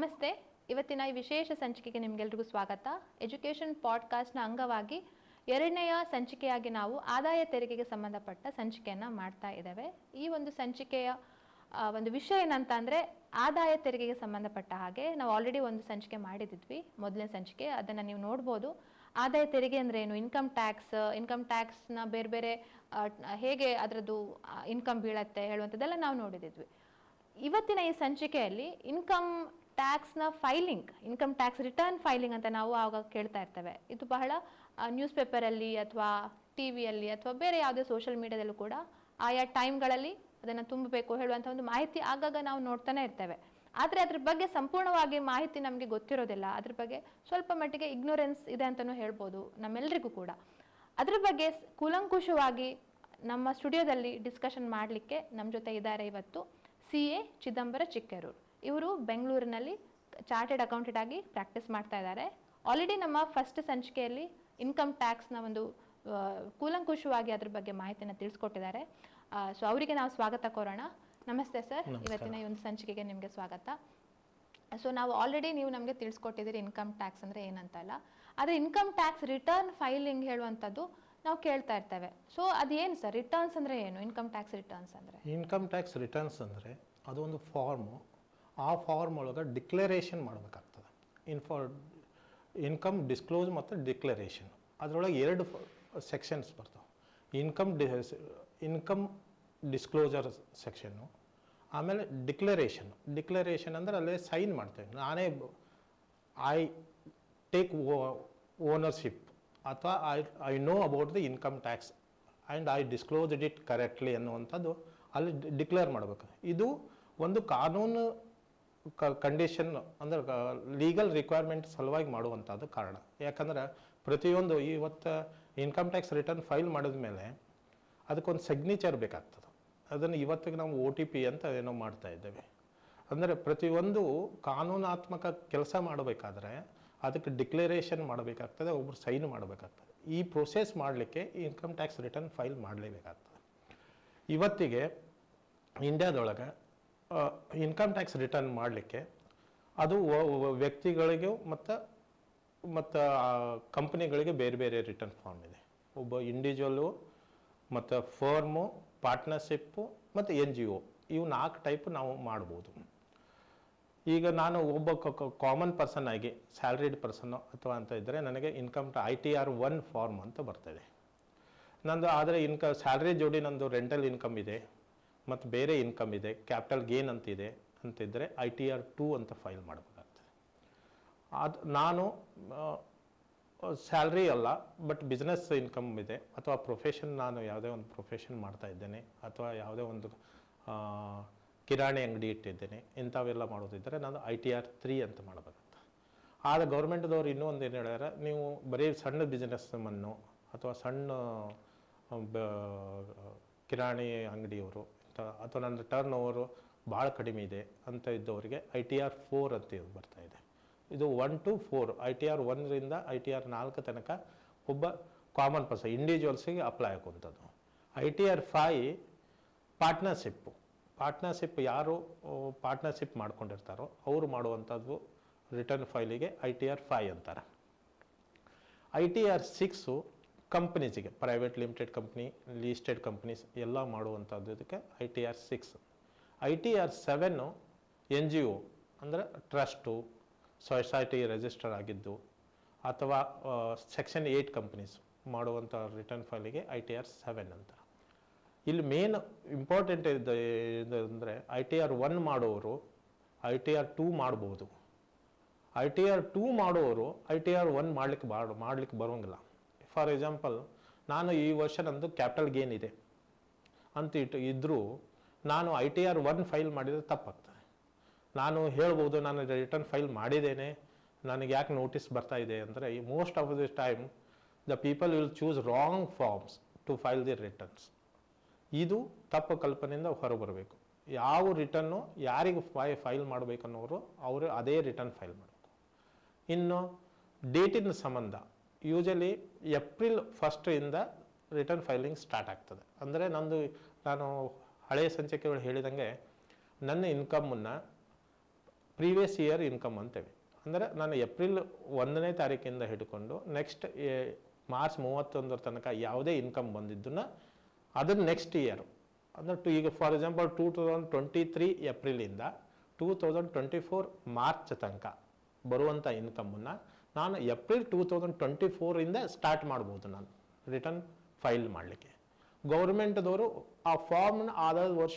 ನಮಸ್ತೆ ಇವತ್ತಿನ ಈ ವಿಶೇಷ ಸಂಚಿಕೆಗೆ ನಿಮಗೆಲ್ರಿಗೂ ಸ್ವಾಗತ ಎಜುಕೇಷನ್ ಪಾಡ್ಕಾಸ್ಟ್ನ ಅಂಗವಾಗಿ ಎರಡನೆಯ ಸಂಚಿಕೆಯಾಗಿ ನಾವು ಆದಾಯ ತೆರಿಗೆಗೆ ಸಂಬಂಧಪಟ್ಟ ಸಂಚಿಕೆಯನ್ನು ಮಾಡ್ತಾ ಇದ್ದೇವೆ ಈ ಒಂದು ಸಂಚಿಕೆಯ ಆ, ಒಂದು ವಿಷಯ ಏನಂತ ಅಂದರೆ ಆದಾಯ ತೆರಿಗೆಗೆ ಸಂಬಂಧಪಟ್ಟ ಹಾಗೆ ನಾವು ಆಲ್ರೆಡಿ ಒಂದು ಸಂಚಿಕೆ ಮಾಡಿದ್ವಿ ಮೊದಲನೇ ಸಂಚಿಕೆ ಅದನ್ನು ನೀವು ನೋಡ್ಬೋದು ಆದಾಯ ತೆರಿಗೆ ಅಂದರೆ ಏನು ಇನ್ಕಮ್ ಟ್ಯಾಕ್ಸ್ ಇನ್ಕಮ್ ಟ್ಯಾಕ್ಸ್ನ ಬೇರೆ ಬೇರೆ ಆ, ಹೇಗೆ ಅದರದ್ದು ಇನ್ಕಮ್ ಬೀಳತ್ತೆ ಹೇಳುವಂಥದ್ದೆಲ್ಲ ನಾವು ನೋಡಿದ್ವಿ ಇವತ್ತಿನ ಈ ಸಂಚಿಕೆಯಲ್ಲಿ ಇನ್ಕಮ್ ಟ್ಯಾಕ್ಸ್ನ filing income tax return filing ಅಂತ ನಾವು ಆವಾಗ ಕೇಳ್ತಾ ಇರ್ತೇವೆ ಇದು ಬಹಳ ನ್ಯೂಸ್ ಪೇಪರಲ್ಲಿ ಅಥವಾ ಟಿ ವಿಯಲ್ಲಿ ಅಥವಾ ಬೇರೆ ಯಾವುದೇ ಸೋಷಿಯಲ್ ಮೀಡಿಯಾದಲ್ಲೂ ಕೂಡ ಆಯಾ ಟೈಮ್ಗಳಲ್ಲಿ ಅದನ್ನು ತುಂಬಬೇಕು ಹೇಳುವಂಥ ಒಂದು ಮಾಹಿತಿ ಆಗಾಗ ನಾವು ನೋಡ್ತಾನೆ ಇರ್ತೇವೆ ಆದರೆ ಅದ್ರ ಬಗ್ಗೆ ಸಂಪೂರ್ಣವಾಗಿ ಮಾಹಿತಿ ನಮಗೆ ಗೊತ್ತಿರೋದಿಲ್ಲ ಅದ್ರ ಬಗ್ಗೆ ಸ್ವಲ್ಪ ಮಟ್ಟಿಗೆ ಇಗ್ನೋರೆನ್ಸ್ ಇದೆ ಅಂತಲೂ ಹೇಳ್ಬೋದು ನಮ್ಮೆಲ್ಲರಿಗೂ ಕೂಡ ಅದ್ರ ಬಗ್ಗೆ ಸ್- ಕೂಲಂಕುಷವಾಗಿ ನಮ್ಮ ಸ್ಟುಡಿಯೋದಲ್ಲಿ ಡಿಸ್ಕಷನ್ ಮಾಡಲಿಕ್ಕೆ ನಮ್ಮ ಜೊತೆ ಇದ್ದಾರೆ ಇವತ್ತು ಸಿ ಎ ಚಿದಂಬರ ಚಿಕ್ಕೇರೂರು ಇವರು ಬೆಂಗಳೂರಿನಲ್ಲಿ ಚಾರ್ಟೆಡ್ ಅಕೌಂಟೆಂಟ್ ಆಗಿ ಪ್ರಾಕ್ಟೀಸ್ ಮಾಡ್ತಾ ಇದ್ದಾರೆ ಆಲ್ರೆಡಿ ನಮ್ಮ ಫಸ್ಟ್ ಸಂಚಿಕೆಯಲ್ಲಿ ಇನ್ಕಮ್ ಟ್ಯಾಕ್ಸ್ನ ಒಂದು ಆ, ಕೂಲಂಕುಷವಾಗಿ ಅದ್ರ ಬಗ್ಗೆ ಮಾಹಿತಿನ ತಿಳಿಸ್ಕೊಟ್ಟಿದ್ದಾರೆ ಸೊ ಅವರಿಗೆ ನಾವು ಸ್ವಾಗತ ಕೋರೋಣ ನಮಸ್ತೆ ಸರ್ ಇವತ್ತಿನ ಈ ಒಂದು ಸಂಚಿಕೆಗೆ ನಿಮಗೆ ಸ್ವಾಗತ ಸೊ ನಾವು ಆಲ್ರೆಡಿ ನೀವು ನಮಗೆ ತಿಳಿಸ್ಕೊಟ್ಟಿದ್ದೀರಿ ಇನ್ಕಮ್ ಟ್ಯಾಕ್ಸ್ ಅಂದರೆ ಏನಂತ ಅಲ್ಲ ಆದರೆ ಇನ್ಕಮ್ ಟ್ಯಾಕ್ಸ್ ರಿಟರ್ನ್ ಫೈಲಿಂಗ್ ಹೇಳುವಂಥದ್ದು ನಾವು ಕೇಳ್ತಾ ಇರ್ತೇವೆ ಸೊ ಅದೇನು ಸರ್ ರಿಟರ್ನ್ಸ್ ಅಂದರೆ ಏನು ಇನ್ಕಮ್ ಟ್ಯಾಕ್ಸ್ ರಿಟರ್ನ್ಸ್ ಅಂದರೆ ಇನ್ಕಮ್ ಟ್ಯಾಕ್ಸ್ ರಿಟರ್ನ್ಸ್ ಅಂದರೆ ಅದು ಒಂದು ಫಾರ್ಮು ಆ ಫಾರ್ಮ್ ಒಳಗೆ ಡಿಕ್ಲರೇಷನ್ ಮಾಡಬೇಕಾಗ್ತದೆ ಇನ್ಫಾ ಇನ್ಕಮ್ ಡಿಸ್ಕ್ಲೋಸ್ ಮತ್ತು ಡಿಕ್ಲರೇಷನ್ ಅದರೊಳಗೆ ಎರಡು ಸೆಕ್ಷನ್ಸ್ ಬರ್ತಾವೆ ಇನ್ಕಮ್ ಡಿ ಇನ್ಕಮ್ ಡಿಸ್ಕ್ಲೋಸರ್ ಸೆಕ್ಷನ್ನು ಆಮೇಲೆ ಡಿಕ್ಲರೇಷನ್ ಡಿಕ್ಲರೇಷನ್ ಅಂದರೆ ಅಲ್ಲೇ ಸೈನ್ ಮಾಡ್ತೇವೆ ನಾನೇ ಐ ಟೇಕ್ ಓನರ್ಶಿಪ್ ಅಥವಾ I I know about the income tax and I disclosed it correctly ಅನ್ನುವಂಥದ್ದು ಅಲ್ಲಿ ಡಿಕ್ಲೇರ್ ಮಾಡಬೇಕು ಇದು ಒಂದು ಕಾನೂನು ಕಂಡೀಷನ್ ಅಂದ್ರೆ ಲೀಗಲ್ ರಿಕ್ವೈರ್ಮೆಂಟ್ ಸಲುವಾಗಿ ಮಾಡುವಂಥದ್ದು ಕಾರಣ ಯಾಕಂದ್ರೆ ಪ್ರತಿಯೊಂದು ಇವತ್ತು ಇನ್ಕಮ್ ಟ್ಯಾಕ್ಸ್ ರಿಟರ್ನ್ ಫೈಲ್ ಮಾಡಿದ ಮೇಲೆ ಅದಕ್ಕೊಂದು ಸಿಗ್ನೇಚರ್ ಬೇಕಾಗ್ತದೆ ಅದನ್ನು ಇವತ್ತಿಗೆ ನಾವು ಒ ಟಿ ಪಿ ಅಂತ ಏನೋ ಮಾಡ್ತಾ ಇದ್ದೇವೆ ಅಂದರೆ ಪ್ರತಿಯೊಂದು ಕಾನೂನಾತ್ಮಕ ಕೆಲಸ ಮಾಡಬೇಕಾದ್ರೆ ಅದಕ್ಕೆ ಡಿಕ್ಲರೇಷನ್ ಮಾಡಬೇಕಾಗ್ತದೆ ಒಬ್ಬರು ಸೈನ್ ಮಾಡಬೇಕಾಗ್ತದೆ ಈ ಪ್ರೊಸೆಸ್ ಮಾಡಲಿಕ್ಕೆ ಇನ್ಕಮ್ ಟ್ಯಾಕ್ಸ್ ರಿಟರ್ನ್ ಫೈಲ್ ಮಾಡಲೇಬೇಕಾಗ್ತದೆ ಇವತ್ತಿಗೆ ಇಂಡಿಯಾದೊಳಗೆ ಇನ್ಕಮ್ ಟ್ಯಾಕ್ಸ್ ರಿಟರ್ನ್ ಮಾಡಲಿಕ್ಕೆ ಅದು ವ- ವ- ವ್ಯಕ್ತಿಗಳಿಗೂ ಮತ್ತು ಮತ್ತು ಕಂಪ್ನಿಗಳಿಗೆ ಬೇರೆ ಬೇರೆ ರಿಟರ್ನ್ ಫಾರ್ಮ್ ಇದೆ ಒಬ್ಬ ಇಂಡಿವಿಜುವಲ್ಲು ಮತ್ತು ಫರ್ಮು ಪಾರ್ಟ್ನರ್ಶಿಪ್ಪು ಮತ್ತು ಎನ್ ಜಿ ಒ ಇವು ನಾಲ್ಕು ಟೈಪ್ ನಾವು ಮಾಡ್ಬೋದು ಈಗ ನಾನು ಒಬ್ಬ ಕಾಮನ್ ಪರ್ಸನ್ ಆಗಿ ಸ್ಯಾಲ್ರಿಡ್ ಪರ್ಸನ್ನು ಅಥವಾ ಅಂತ ಇದ್ದರೆ ನನಗೆ income I T R one form ಅಂತ ಬರ್ತದೆ ನಂದು ಆದರೆ ಇನ್ಕ ಸ್ಯಾಲ್ರಿ ಜೋಡಿ ನಂದು ರೆಂಟಲ್ ಇನ್ಕಮ್ ಇದೆ ಮತ್ತು ಬೇರೆ ಇನ್ಕಮ್ ಇದೆ ಕ್ಯಾಪಿಟಲ್ ಗೇನ್ ಅಂತಿದೆ ಅಂತಿದ್ದರೆ ಐ ಟಿ ಆರ್ ಟೂ ಅಂತ ಫೈಲ್ ಮಾಡಬೇಕಾಗ್ತದೆ ಅದು ನಾನು ಸ್ಯಾಲ್ರಿ ಅಲ್ಲ ಬಟ್ ಬಿಸ್ನೆಸ್ ಇನ್ಕಮ್ ಇದೆ ಅಥವಾ ಪ್ರೊಫೆಷನ್ ನಾನು ಯಾವುದೇ ಒಂದು ಪ್ರೊಫೆಷನ್ ಮಾಡ್ತಾ ಇದ್ದೇನೆ ಅಥವಾ ಯಾವುದೇ ಒಂದು ಆ, ಕಿರಾಣಿ ಅಂಗಡಿ ಇಟ್ಟಿದ್ದೇನೆ ಇಂಥವೆಲ್ಲ ಮಾಡೋದಿದ್ದರೆ ನಾನು ಐ ಟಿ ಆರ್ ತ್ರೀ ಅಂತ ಮಾಡಬೇಕಾಗ್ತದೆ ಆದರೆ ಗೌರ್ಮೆಂಟ್ದವ್ರು ಇನ್ನೂ ಒಂದು ಏನು ಹೇಳ್ಯಾರ ನೀವು ಬರೀ ಸಣ್ಣ ಬಿಸ್ನೆಸ್ಮನ್ನು ಅಥವಾ ಸಣ್ಣ ಆ, ಬ- ಕಿರಾಣಿ ಅಂಗಡಿಯವರು ಅಥವಾ ನನ್ನ ಟರ್ನ್ ಓವರು ಭಾಳ ಕಡಿಮೆ ಇದೆ ಅಂತ ಇದ್ದವರಿಗೆ ಐ ಟಿ ಆರ್ ಫೋರ್ ಅಂತ ಇದು ಬರ್ತಾ ಇದೆ ಇದು one to four I T R ಒನ್ರಿಂದ ಐ ಟಿ ಆರ್ ನಾಲ್ಕು ತನಕ ಒಬ್ಬ ಕಾಮನ್ ಪರ್ಸನ್ ಇಂಡಿವಿಜುವಲ್ಸಿಗೆ ಅಪ್ಲೈ ಆಗುವಂಥದ್ದು I T R five partnership partnership ಯಾರು ಪಾರ್ಟ್ನರ್ಶಿಪ್ ಮಾಡ್ಕೊಂಡಿರ್ತಾರೋ ಅವರು ಮಾಡುವಂಥದ್ದು ರಿಟರ್ನ್ ಫೈಲಿಗೆ ಐ ಟಿ ಆರ್ ಫೈ ಅಂತಾರೆ ಐ ಟಿ ಆರ್ ಸಿಕ್ಸು ಕಂಪ್ನೀಸಿಗೆ private limited company listed companies ಎಲ್ಲ ಮಾಡುವಂಥದ್ದು ಇದಕ್ಕೆ I T R six I T R seven N G O ಅಂದರೆ ಟ್ರಸ್ಟು ಸೊಸೈಟಿ ರಿಜಿಸ್ಟರ್ ಆಗಿದ್ದು ಅಥವಾ ಸೆಕ್ಷನ್ ಏಯ್ಟ್ ಕಂಪ್ನೀಸ್ ಮಾಡುವಂಥ ರಿಟರ್ನ್ ಫೈಲಿಗೆ ಐ ಟಿ ಆರ್ ಸೆವೆನ್ ಅಂತ ಇಲ್ಲಿ ಮೇನ್ ಇಂಪಾರ್ಟೆಂಟ್ ಇದೆ ಅಂದರೆ ಐ ಟಿ ಆರ್ ಒನ್ ಮಾಡೋರು ಐ ಟಿ ಆರ್ ಟೂ ಮಾಡ್ಬೋದು ಐ ಟಿ ಆರ್ ಟೂ ಮಾಡೋರು ಐ ಟಿ ಆರ್ ಒನ್ ಮಾಡ್ಲಿಕ್ಕೆ ಬಾಡ ಮಾಡ್ಲಿಕ್ಕೆ ಬರೋಂಗಿಲ್ಲ ಫಾರ್ ಎಕ್ಸಾಂಪಲ್ ನಾನು ಈ ವರ್ಷ ನಂದು ಕ್ಯಾಪಿಟಲ್ ಗೇನ್ ಇದೆ ಅಂತ ಇಟ್ಟು ಇದ್ದರೂ ನಾನು I T R one file ಮಾಡಿದರೆ ತಪ್ಪಾಗ್ತದೆ ನಾನು ಹೇಳ್ಬೋದು ನಾನು ರಿಟರ್ನ್ ಫೈಲ್ ಮಾಡಿದ್ದೇನೆ ನನಗೆ ಯಾಕೆ ನೋಟಿಸ್ ಬರ್ತಾ ಇದೆ ಅಂದರೆ most of the time the people will choose wrong forms to file the returns ಇದು ತಪ್ಪು ಕಲ್ಪನೆಯಿಂದ ಹೊರಬರಬೇಕು ಯಾವ ರಿಟರ್ನು ಯಾರಿಗೆ ಫೈ ಫೈಲ್ ಮಾಡಬೇಕನ್ನೋರು ಅವರು ಅದೇ ರಿಟರ್ನ್ ಫೈಲ್ ಮಾಡಬೇಕು ಇನ್ನು ಡೇಟಿನ ಸಂಬಂಧ ಯೂಶಲಿ ಏಪ್ರಿಲ್ ಫಸ್ಟಿಂದ ರಿಟರ್ನ್ ಫೈಲಿಂಗ್ ಸ್ಟಾರ್ಟ್ ಆಗ್ತದೆ ಅಂದರೆ ನಂದು ನಾನು ಹಳೆಯ ಸಂಚಿಕೆಗಳು ಹೇಳಿದಂಗೆ ನನ್ನ ಇನ್ಕಮನ್ನು ಪ್ರೀವಿಯಸ್ ಇಯರ್ ಇನ್ಕಮ್ ಅಂತೇವೆ ಅಂದರೆ ನಾನು ಏಪ್ರಿಲ್ ಒಂದನೇ ತಾರೀಕಿಂದ ಹಿಡ್ಕೊಂಡು ನೆಕ್ಸ್ಟ್ ಮಾರ್ಚ್ ಮೂವತ್ತೊಂದರ ತನಕ ಯಾವುದೇ ಇನ್ಕಮ್ ಬಂದಿದ್ದನ್ನ ಅದನ್ನ ನೆಕ್ಸ್ಟ್ ಇಯರ್ ಅಂದರೆ ಟು ಈಗ for example two thousand twenty three ಏಪ್ರಿಲಿಂದ two thousand twenty four March ತನಕ ಬರುವಂಥ ಇನ್ಕಮನ್ನು ನಾನು ಏಪ್ರಿಲ್ ಟೂ ತೌಸಂಡ್ ಟ್ವೆಂಟಿ ಫೋರಿಂದ ಸ್ಟಾರ್ಟ್ ಮಾಡ್ಬೋದು ನಾನು ರಿಟರ್ನ್ ಫೈಲ್ ಮಾಡಲಿಕ್ಕೆ ಗೌರ್ಮೆಂಟ್ದವರು ಆ ಫಾರ್ಮ್ನ ಆದ ವರ್ಷ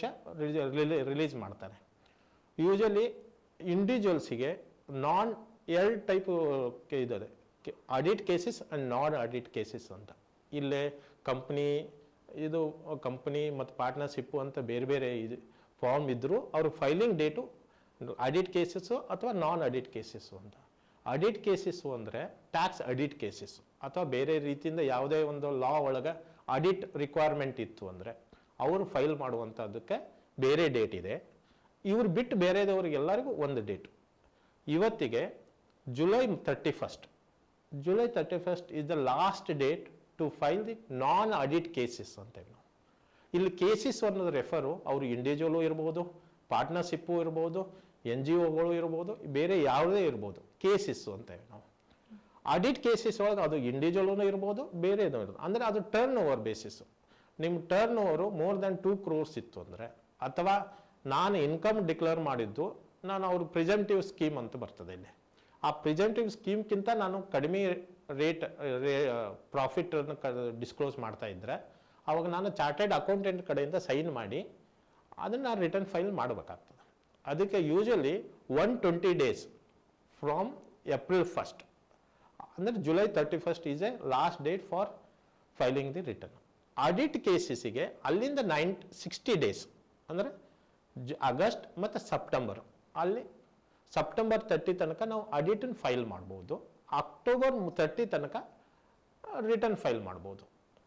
ರಿಲೀಸ್ ಮಾಡ್ತಾರೆ ಯೂಶಲಿ ಇಂಡಿವಿಜುವಲ್ಸಿಗೆ ನಾನ್ ಎರಡು ಟೈಪ್ ಇದೆ audit cases and non audit cases ಅಂತ ಇಲ್ಲೇ ಕಂಪ್ನಿ ಇದು ಕಂಪ್ನಿ ಮತ್ತು ಪಾರ್ಟ್ನರ್ಶಿಪ್ಪು ಅಂತ ಬೇರೆ ಬೇರೆ ಇದು ಫಾರ್ಮ್ ಇದ್ದರೂ ಅವ್ರ ಫೈಲಿಂಗ್ ಡೇಟು ಆಡಿಟ್ ಕೇಸಸ್ಸು ಅಥವಾ ನಾನ್ ಆಡಿಟ್ ಕೇಸಸ್ಸು ಅಂತ ಆಡಿಟ್ ಕೇಸಸ್ಸು ಅಂದರೆ ಟ್ಯಾಕ್ಸ್ ಆಡಿಟ್ ಕೇಸಸ್ ಅಥವಾ ಬೇರೆ ರೀತಿಯಿಂದ ಯಾವುದೇ ಒಂದು ಲಾ ಒಳಗೆ ಆಡಿಟ್ ರಿಕ್ವೈರ್ಮೆಂಟ್ ಇತ್ತು ಅಂದರೆ ಅವರು ಫೈಲ್ ಮಾಡುವಂಥದ್ದಕ್ಕೆ ಬೇರೆ ಡೇಟ್ ಇದೆ ಇವ್ರು ಬಿಟ್ಟು ಬೇರೆದವ್ರಿಗೆಲ್ಲರಿಗೂ ಒಂದು ಡೇಟ್ ಇವತ್ತಿಗೆ July thirty first July thirty first is the last date to file the non audit cases ಅಂತೇವೆ ನಾವು ಇಲ್ಲಿ ಕೇಸಸ್ ಅನ್ನೋದು ರೆಫರು ಅವರು ಇಂಡಿವಿಜುವಲು ಇರ್ಬೋದು ಪಾರ್ಟ್ನರ್ಶಿಪ್ಪು ಇರ್ಬೋದು ಎನ್ ಜಿ ಒಗಳು ಇರ್ಬೋದು ಬೇರೆ ಯಾವುದೇ ಇರ್ಬೋದು ಕೇಸಸ್ಸು ಅಂತೇವೆ ನಾವು ಆಡಿಟ್ ಕೇಸಸ್ ಒಳಗೆ ಅದು ಇಂಡಿವಿಜುವಲ್ನು ಇರ್ಬೋದು ಬೇರೆ ಇರ್ಬೋದು ಅಂದರೆ ಅದು ಟರ್ನ್ ಓವರ್ ಬೇಸಿಸ್ಸು ನಿಮ್ಮ turnover more than two crores ಇತ್ತು ಅಂದರೆ ಅಥವಾ ನಾನು ಇನ್ಕಮ್ ಡಿಕ್ಲೇರ್ ಮಾಡಿದ್ದು ನಾನು ಅವ್ರ ಪ್ರೆಸೆಂಟಿವ್ ಸ್ಕೀಮ್ ಅಂತ ಬರ್ತದೆ ಇಲ್ಲಿ ಆ ಪ್ರೆಸೆಂಟಿವ್ ಸ್ಕೀಮ್ಗಿಂತ ನಾನು ಕಡಿಮೆ ರೇಟ್ ಪ್ರಾಫಿಟ್ ಡಿಸ್ಕ್ಲೋಸ್ ಮಾಡ್ತಾ ಇದ್ದರೆ ಅವಾಗ ನಾನು ಚಾರ್ಟೆಡ್ ಅಕೌಂಟೆಂಟ್ ಕಡೆಯಿಂದ ಸೈನ್ ಮಾಡಿ ಅದನ್ನು ರಿಟರ್ನ್ ಫೈಲ್ ಮಾಡಬೇಕಾಗ್ತದೆ ಅದಕ್ಕೆ usually one twenty days from April first ಅಂದರೆ July thirty first is a last date for filing the return audit ಕೇಸಸ್ಸಿಗೆ ಅಲ್ಲಿಂದ ನೈನ್ ಸಿಕ್ಸ್ಟಿ ಡೇಸ್ ಅಂದರೆ ಜ ಆಗಸ್ಟ್ ಮತ್ತು ಸೆಪ್ಟೆಂಬರ್ ಅಲ್ಲಿ ಸೆಪ್ಟೆಂಬರ್ ತರ್ಟಿ ತನಕ ನಾವು ಆಡಿಟನ್ನು ಫೈಲ್ ಮಾಡ್ಬೋದು ಅಕ್ಟೋಬರ್ ತರ್ಟಿ ತನಕ ರಿಟರ್ನ್ ಫೈಲ್ ಮಾಡ್ಬೋದು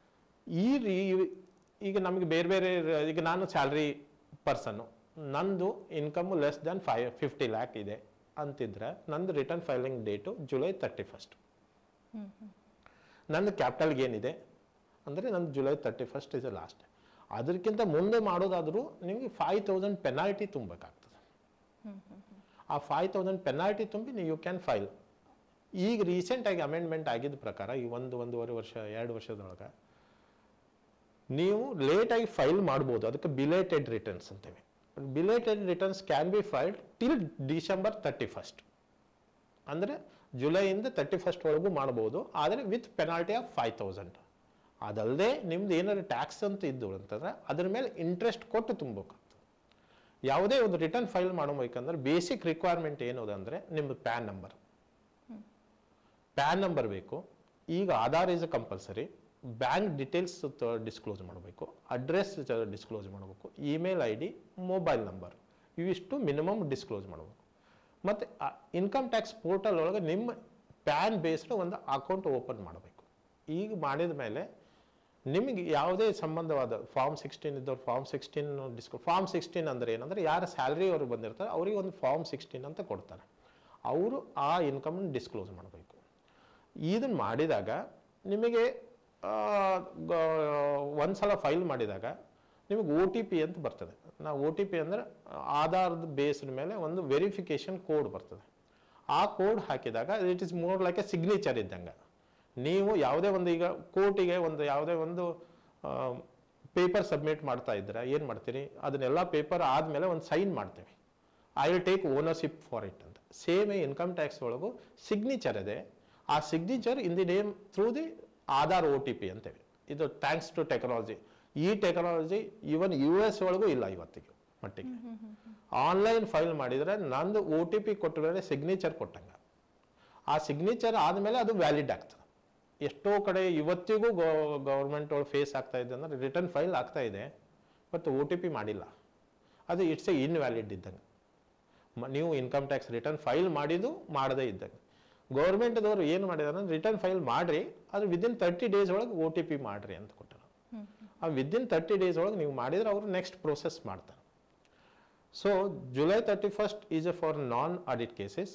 ಈ ರೀ ಈಗ ನಮಗೆ ಬೇರೆ ಬೇರೆ ರ- ಈಗ ನಾನು ಸ್ಯಾಲ್ರಿ ಪರ್ಸನ್ನು ನಂದು income less than five fifty lakh ಇದೆ ಅಂತಿದ್ರೆ ನಂದು return filing date July thirty first ನಂದು ಕ್ಯಾಪಿಟಲ್ ಗೇನ್ ಇದೆ ಅಂದರೆ ನಂದು July thirty first is last ಅದಕ್ಕಿಂತ ಮುಂದೆ ಮಾಡೋದಾದರೂ ನಿಮಗೆ ಫೈವ್ ತೌಸಂಡ್ ಪೆನಾಲ್ಟಿ ತುಂಬಬೇಕಾಗ್ತದೆ ಆ ಫೈವ್ ತೌಸಂಡ್ ಪೆನಾಲ್ಟಿ ತುಂಬಿ ನೀವು ಯು ಕ್ಯಾನ್ ಫೈಲ್ ಈಗ ರೀಸೆಂಟಾಗಿ ಅಮೆಂಡ್ಮೆಂಟ್ ಆಗಿದ್ದ ಪ್ರಕಾರ ಈ ಒಂದು ಒಂದೂವರೆ ವರ್ಷ ಎರಡು ವರ್ಷದೊಳಗೆ ನೀವು ಲೇಟಾಗಿ ಫೈಲ್ ಮಾಡ್ಬೋದು ಅದಕ್ಕೆ ಬಿಲೇಟೆಡ್ ರಿಟರ್ನ್ಸ್ ಅಂತೇವೆ belated returns can be filed till December thirty first ಅಂದರೆ ಜುಲೈಯಿಂದ ತರ್ಟಿ ಫಸ್ಟ್ ವರೆಗೂ ಮಾಡ್ಬೋದು ಆದರೆ with penalty of five thousand ಅದಲ್ಲದೆ ನಿಮ್ದು ಏನಾದ್ರು ಟ್ಯಾಕ್ಸ್ ಅಂತ ಇದ್ದು ಅಂತಂದ್ರೆ ಅದ್ರ ಮೇಲೆ ಇಂಟ್ರೆಸ್ಟ್ ಕೊಟ್ಟು ತುಂಬಬೇಕಾಗ್ತದೆ ಯಾವುದೇ ಒಂದು ರಿಟರ್ನ್ ಫೈಲ್ ಮಾಡಬೇಕಂದ್ರೆ ಬೇಸಿಕ್ ರಿಕ್ವೈರ್ಮೆಂಟ್ ಏನದು ಅಂದರೆ ನಿಮ್ಮದು ಪ್ಯಾನ್ ನಂಬರ್ ಪ್ಯಾನ್ ನಂಬರ್ ಬೇಕು ಈಗ Aadhaar is compulsory bank details disclose ಮಾಡಬೇಕು ಅಡ್ರೆಸ್ ಡಿಸ್ಕ್ಲೋಸ್ ಮಾಡಬೇಕು email I D mobile number ಇವಿಷ್ಟು ಮಿನಿಮಮ್ ಡಿಸ್ಕ್ಲೋಸ್ ಮಾಡಬೇಕು ಮತ್ತು ಇನ್ಕಮ್ ಟ್ಯಾಕ್ಸ್ ಪೋರ್ಟಲ್ ಒಳಗೆ ನಿಮ್ಮ ಪ್ಯಾನ್ ಬೇಸ್ಡ್ ಒಂದು ಅಕೌಂಟ್ ಓಪನ್ ಮಾಡಬೇಕು ಈಗ ಮಾಡಿದ ಮೇಲೆ ನಿಮಗೆ ಯಾವುದೇ ಸಂಬಂಧವಾದ ಫಾರ್ಮ್ ಸಿಕ್ಸ್ಟೀನ್ ಇದ್ದವ್ರು ಫಾರ್ಮ್ ಸಿಕ್ಸ್ಟೀನ್ ಡಿಸ್ಕೋ ಫಾರ್ಮ್ ಸಿಕ್ಸ್ಟೀನ್ ಅಂದರೆ ಏನಂದರೆ ಯಾರು ಸ್ಯಾಲ್ರಿ ಅವರು ಬಂದಿರ್ತಾರೆ ಅವರಿಗೆ ಒಂದು ಫಾರ್ಮ್ ಸಿಕ್ಸ್ಟೀನ್ ಅಂತ ಕೊಡ್ತಾರೆ ಅವರು ಆ ಇನ್ಕಮನ್ನು ಡಿಸ್ಕ್ಲೋಸ್ ಮಾಡಬೇಕು ಇದನ್ನು ಮಾಡಿದಾಗ ನಿಮಗೆ ಆ, ಗ- ಒಂದ್ಸಲ ಫೈಲ್ ಮಾಡಿದಾಗ ನಿಮಗೆ ಒ ಟಿ ಪಿ ಅಂತ ಬರ್ತದೆ ನಾವು ಒ ಟಿ ಪಿ ಅಂದರೆ ಆಧಾರದ ಬೇಸ್ಡ್ ಮೇಲೆ ಒಂದು ವೆರಿಫಿಕೇಶನ್ ಕೋಡ್ ಬರ್ತದೆ ಆ ಕೋಡ್ ಹಾಕಿದಾಗ it is more like a signature ಇದ್ದಂಗೆ ನೀವು ಯಾವುದೇ ಒಂದು ಈಗ ಕೋರ್ಟಿಗೆ ಒಂದು ಯಾವುದೇ ಒಂದು ಪೇಪರ್ ಸಬ್ಮಿಟ್ ಮಾಡ್ತಾ ಇದ್ರೆ ಏನು ಮಾಡ್ತೀರಿ ಅದನ್ನೆಲ್ಲ ಪೇಪರ್ ಆದಮೇಲೆ ಒಂದು ಸೈನ್ ಮಾಡ್ತೀವಿ I will take ownership for it ಅಂತ ಸೇಮ್ ಇನ್ಕಮ್ ಟ್ಯಾಕ್ಸ್ ಒಳಗೂ ಸಿಗ್ನೇಚರ್ ಇದೆ ಆ signature in the name through the Aadhaar O T P ಅಂತೇವೆ ಇದು ಥ್ಯಾಂಕ್ಸ್ ಟು ಟೆಕ್ನಾಲಜಿ ಈ ಟೆಕ್ನಾಲಜಿ ಇವನ್ ಯು ಎಸ್ ಒಳಗೂ ಇಲ್ಲ ಇವತ್ತಿಗೆ ಮಟ್ಟಿಗೆ ಆನ್ಲೈನ್ ಫೈಲ್ ಮಾಡಿದರೆ ನಂದು ಒ ಟಿ ಪಿ ಕೊಟ್ಟ ಮೇಲೆ ಸಿಗ್ನೇಚರ್ ಕೊಟ್ಟಂಗ ಆ ಸಿಗ್ನೇಚರ್ ಆದಮೇಲೆ ಅದು ವ್ಯಾಲಿಡ್ ಆಗ್ತದೆ ಎಷ್ಟೋ ಕಡೆ ಇವತ್ತಿಗೂ ಗೌರ್ಮೆಂಟ್ ಒಳಗೆ ಫೇಸ್ ಆಗ್ತಾ ಇದೆ ಅಂದ್ರೆ ರಿಟರ್ನ್ ಫೈಲ್ ಆಗ್ತಾ ಇದೆ ಬಟ್ ಒ ಟಿ ಪಿ ಮಾಡಿಲ್ಲ ಅದು ಇಟ್ಸ್ ಎ ಇನ್ವ್ಯಾಲಿಡ್ ಇದ್ದಂಗೆ ಮ- ನೀವು ಇನ್ಕಮ್ ಟ್ಯಾಕ್ಸ್ ರಿಟರ್ನ್ ಫೈಲ್ ಮಾಡಿದ್ದು ಮಾಡದೇ ಇದ್ದಂಗೆ ಗೌರ್ಮೆಂಟ್ದವರು ಏನು ಮಾಡಿದಾರೆ ಅಂದ್ರೆ ರಿಟರ್ನ್ ಫೈಲ್ ಮಾಡ್ರಿ ಅದು ವಿದಿನ್ ತರ್ಟಿ ಡೇಸ್ ಒಳಗೆ ಒ ಟಿ ಪಿ ಮಾಡ್ರಿ ಅಂತ ಕೊಟ್ಟರು ಆ ವಿದಿನ್ ತರ್ಟಿ ಡೇಸ್ ಒಳಗೆ ನೀವು ಮಾಡಿದ್ರೆ ಅವರು ನೆಕ್ಸ್ಟ್ ಪ್ರೋಸೆಸ್ ಮಾಡ್ತಾರೆ so July thirty first is a for non audit cases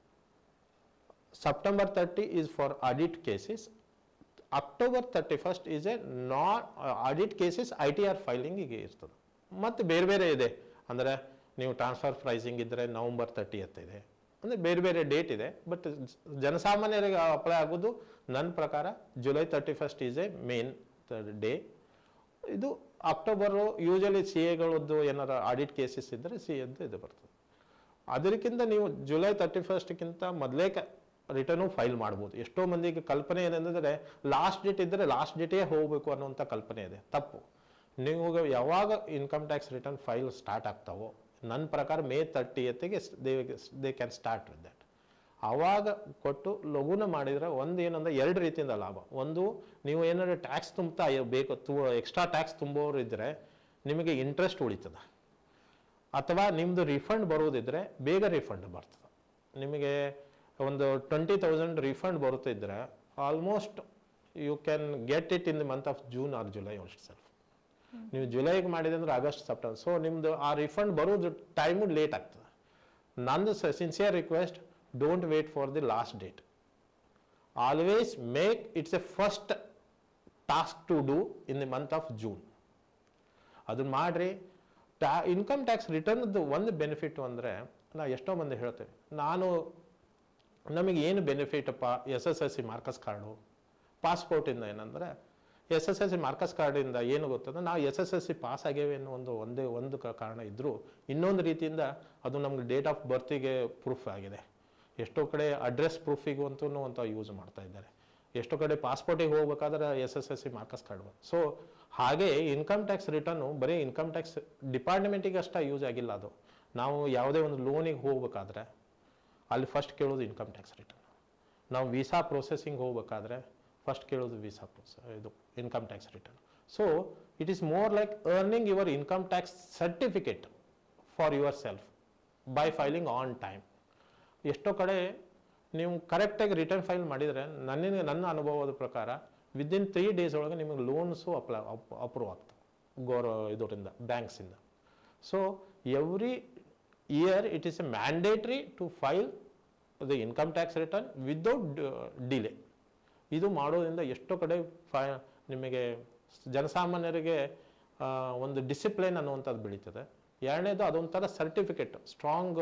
September thirty is for audit cases October thirty first is a non audit cases I T R ಫೈಲಿಂಗಿಗೆ ಇರ್ತದೆ ಮತ್ತು ಬೇರೆ ಬೇರೆ ಇದೆ ಅಂದರೆ ನೀವು ಟ್ರಾನ್ಸ್ಫರ್ ಪ್ರೈಸಿಂಗ್ ಇದ್ದರೆ ನವಂಬರ್ ತರ್ಟಿ ಇದೆ ಅಂದರೆ ಬೇರೆ ಬೇರೆ ಡೇಟ್ ಇದೆ ಬಟ್ ಜನಸಾಮಾನ್ಯರಿಗೆ ಅಪ್ಲೈ ಆಗೋದು ನನ್ನ ಪ್ರಕಾರ July thirty first is a main day ಇದು ಅಕ್ಟೋಬರು ಯೂಶಲಿ ಸಿ ಎಗಳದ್ದು ಏನಾರ ಆಡಿಟ್ ಕೇಸಸ್ ಇದ್ದರೆ ಸಿ ಎದ್ದು ಇದು ಬರ್ತದೆ ಅದಕ್ಕಿಂತ ನೀವು ಜುಲೈ ತರ್ಟಿ ಫಸ್ಟ್ಗಿಂತ ಮೊದಲೇ ರಿಟರ್ನು ಫೈಲ್ ಮಾಡ್ಬೋದು ಎಷ್ಟೋ ಮಂದಿಗೆ ಕಲ್ಪನೆ ಏನಂದರೆ ಲಾಸ್ಟ್ ಡೇಟ್ ಇದ್ದರೆ ಲಾಸ್ಟ್ ಡೇಟೇ ಹೋಗಬೇಕು ಅನ್ನುವಂಥ ಕಲ್ಪನೆ ಇದೆ ತಪ್ಪು ನೀವು ಯಾವಾಗ income tax return file start ಆಗ್ತಾವೋ ನನ್ನ ಪ್ರಕಾರ ಮೇ ತರ್ಟಿ ಎತ್ತಿಗೆ they they can start with that ಆವಾಗ ಕೊಟ್ಟು ಲಘುನ ಮಾಡಿದರೆ ಒಂದು ಏನಂದ್ರೆ ಎರಡು ರೀತಿಯಿಂದ ಲಾಭ ಒಂದು ನೀವು ಏನಾದ್ರು ಟ್ಯಾಕ್ಸ್ ತುಂಬ್ತಾ ಇರ್- ಬೇಕು ತು ಎಕ್ಸ್ಟ್ರಾ ಟ್ಯಾಕ್ಸ್ ತುಂಬೋರು ಇದ್ದರೆ ನಿಮಗೆ ಇಂಟ್ರೆಸ್ಟ್ ಉಳಿತದೆ ಅಥವಾ ನಿಮ್ಮದು ರಿಫಂಡ್ ಬರೋದಿದ್ರೆ ಬೇಗ ರಿಫಂಡ್ ಬರ್ತದೆ ನಿಮಗೆ ಒಂದು ಟ್ವೆಂಟಿ ತೌಸಂಡ್ ರಿಫಂಡ್ ಬರುತ್ತಿದ್ರೆ almost you can get it in the month of June or July ಆಲ್ಸ್ಟ್ ಸೆಲ್ಫ್ ನೀವು ಜುಲೈಗೆ ಮಾಡಿದೆ ಅಂದ್ರೆ ಆಗಸ್ಟ್ ಸೆಪ್ಟೆಂಬರ್ ಸೊ ನಿಮ್ಮದು ಆ ರಿಫಂಡ್ ಬರೋದು ಟೈಮು ಲೇಟ್ ಆಗ್ತದೆ ನಂದು sincere request don't wait for the last date always make it's a first task to do in the month of June ಅದನ್ನ ಮಾಡ್ರಿ ಟ್ಯಾ ಇನ್ಕಮ್ ಟ್ಯಾಕ್ಸ್ ರಿಟರ್ನ್ದು ಒಂದು ಬೆನಿಫಿಟ್ ಅಂದರೆ ನಾ ಎಷ್ಟೋ ಮಂದಿ ಹೇಳ್ತೇವೆ ನಾನು ನಮಗೆ ಏನು ಬೆನಿಫಿಟ್ ಅಪ್ಪ S S L C marks card ಪಾಸ್ಪೋರ್ಟಿಂದ ಏನಂದರೆ S S L C marks ಕಾರ್ಡಿಂದ ಏನು ಗೊತ್ತಂದ್ರೆ ನಾವು S S L C pass ಆಗೇವೆ ಅನ್ನೋ ಒಂದು ಒಂದೇ ಒಂದು ಕ- ಕಾರಣ ಇದ್ದರೂ ಇನ್ನೊಂದು ರೀತಿಯಿಂದ ಅದು ನಮ್ಗೆ ಡೇಟ್ ಆಫ್ ಬರ್ತಿಗೆ ಪ್ರೂಫ್ ಆಗಿದೆ ಎಷ್ಟೋ ಕಡೆ ಅಡ್ರೆಸ್ ಪ್ರೂಫಿಗೂ ಅಂತೂ ಅಂತ ಯೂಸ್ ಮಾಡ್ತಾ ಇದ್ದಾರೆ ಎಷ್ಟೋ ಕಡೆ ಪಾಸ್ಪೋರ್ಟಿಗೆ ಹೋಗ್ಬೇಕಾದ್ರೆ S S L C marks card so ಹಾಗೆ ಇನ್ಕಮ್ ಟ್ಯಾಕ್ಸ್ ರಿಟರ್ನು ಬರೀ ಇನ್ಕಮ್ ಟ್ಯಾಕ್ಸ್ ಡಿಪಾರ್ಟ್ಮೆಂಟಿಗೆ ಅಷ್ಟೇ ಯೂಸ್ ಆಗಿಲ್ಲ ಅದು ನಾವು ಯಾವುದೇ ಒಂದು ಲೋನಿಗೆ ಹೋಗ್ಬೇಕಾದ್ರೆ ಅಲ್ಲಿ ಫಸ್ಟ್ ಕೇಳೋದು ಇನ್ಕಮ್ ಟ್ಯಾಕ್ಸ್ ರಿಟರ್ನ್ ನಾವು ವೀಸಾ ಪ್ರೊಸೆಸಿಂಗ್ ಹೋಗ್ಬೇಕಾದ್ರೆ ಫಸ್ಟ್ ಕೇಳೋದು ವೀಸಾ ಪ್ರೊಸೆ ಇದು income tax return so it is more like earning your income tax certificate for yourself by filing on time ಎಷ್ಟೋ ಕಡೆ ನೀವು ಕರೆಕ್ಟಾಗಿ ರಿಟರ್ನ್ ಫೈಲ್ ಮಾಡಿದರೆ ನನ್ನ ನನ್ನ ಅನುಭವದ ಪ್ರಕಾರ ವಿದಿನ್ ತ್ರೀ ಡೇಸ್ ಒಳಗೆ ನಿಮಗೆ ಲೋನ್ಸು ಅಪ್ಲೈ ಅಪ್ರೂವ್ ಆಗ್ತವೆ ಗೌರ ಇದರಿಂದ ಬ್ಯಾಂಕ್ಸಿಂದ so every year it is a mandatory to file the income tax return without delay ಇದು ಮಾಡೋದ್ರಿಂದ ಎಷ್ಟೋ ಕಡೆ ಫೈ ನಿಮಗೆ ಜನಸಾಮಾನ್ಯರಿಗೆ ಆ, ಒಂದು ಡಿಸಿಪ್ಲಿನ್ ಅನ್ನುವಂಥದ್ದು ಬೆಳೀತದೆ ಎರಡನೇದು ಅದೊಂಥರ certificate strong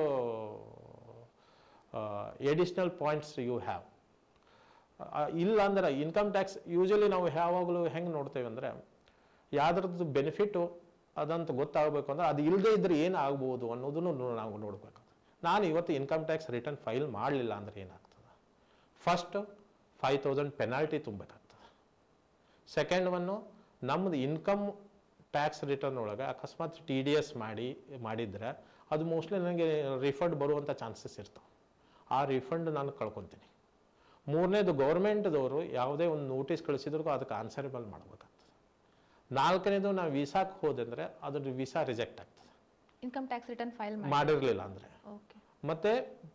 additional points you have ಇಲ್ಲ ಅಂದ್ರೆ ಇನ್ಕಮ್ ಟ್ಯಾಕ್ಸ್ ಯೂಶಲಿ ನಾವು ಯಾವಾಗಲೂ ಹೆಂಗೆ ನೋಡ್ತೇವೆ ಅಂದರೆ ಯಾವ್ದ್ರದ್ದು ಬೆನಿಫಿಟ್ಟು ಅದಂತ ಗೊತ್ತಾಗಬೇಕು ಅಂದ್ರೆ ಅದು ಇಲ್ಲದೆ ಇದ್ರೆ ಏನು ಆಗ್ಬೋದು ಅನ್ನೋದನ್ನು ನಾವು ನೋಡಬೇಕು ನಾನು ಇವತ್ತು ಇನ್ಕಮ್ ಟ್ಯಾಕ್ಸ್ ರಿಟರ್ನ್ ಫೈಲ್ ಮಾಡಲಿಲ್ಲ ಅಂದ್ರೆ ಏನಾಗ್ತದೆ ಫಸ್ಟ್ ಫೈವ್ ತೌಸಂಡ್ ಪೆನಾಲ್ಟಿ ತುಂಬಬೇಕಾಗ್ತದೆ ಸೆಕೆಂಡ್ ಒನ್ನು ನಮ್ಮದು ಇನ್ಕಮ್ ಟ್ಯಾಕ್ಸ್ ರಿಟರ್ನ್ ಒಳಗೆ ಅಕಸ್ಮಾತ್ ಟಿ ಡಿ ಎಸ್ ಮಾಡಿ ಮಾಡಿದ್ರೆ ಅದು ಮೋಸ್ಟ್ಲಿ ನನಗೆ ರಿಫಂಡ್ ಬರುವಂಥ ಚಾನ್ಸಸ್ ಇರ್ತವೆ ಆ ರಿಫಂಡ್ ನಾನು ಕಳ್ಕೊತೀನಿ ಮೂರನೇದು ಗೌರ್ಮೆಂಟ್ದವರು ಯಾವುದೇ ಒಂದು ನೋಟಿಸ್ ಕಳಿಸಿದ್ರು ಅದಕ್ಕೆ ಆನ್ಸರಬಲ್ ಮಾಡಬೇಕಾಗ್ತದೆ ನಾಲ್ಕನೇದು ನಾವು ವೀಸಾಕ್ಕೆ ಹೋದಂದ್ರೆ ಅದ್ರ ವೀಸಾ ರಿಜೆಕ್ಟ್ ಆಗ್ತದೆ ಇನ್ಕಮ್ ಟ್ಯಾಕ್ಸ್ ರಿಟರ್ನ್ ಫೈಲ್ ಮಾಡಿ ಮಾಡಿರಲಿಲ್ಲ ಅಂದರೆ ಓಕೆ ಮತ್ತೆ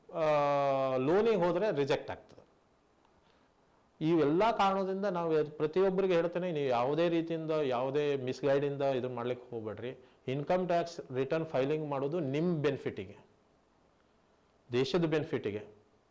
ಲೋನಿಗೆ ಹೋದರೆ ರಿಜೆಕ್ಟ್ ಆಗ್ತದೆ ಇವೆಲ್ಲ ಕಾರಣದಿಂದ ನಾವು ಎದ್- ಪ್ರತಿಯೊಬ್ಬರಿಗೆ ಹೇಳ್ತೇನೆ ನೀವು ಯಾವುದೇ ರೀತಿಯಿಂದ ಯಾವುದೇ ಮಿಸ್ಗೈಡಿಂದ ಇದನ್ನ ಮಾಡ್ಲಿಕ್ಕೆ ಹೋಗ್ಬೇಡ್ರಿ ಇನ್ಕಮ್ ಟ್ಯಾಕ್ಸ್ ರಿಟರ್ನ್ ಫೈಲಿಂಗ್ ಮಾಡೋದು ನಿಮ್ಮ ಬೆನಿಫಿಟಿಗೆ ದೇಶದ ಬೆನಿಫಿಟಿಗೆ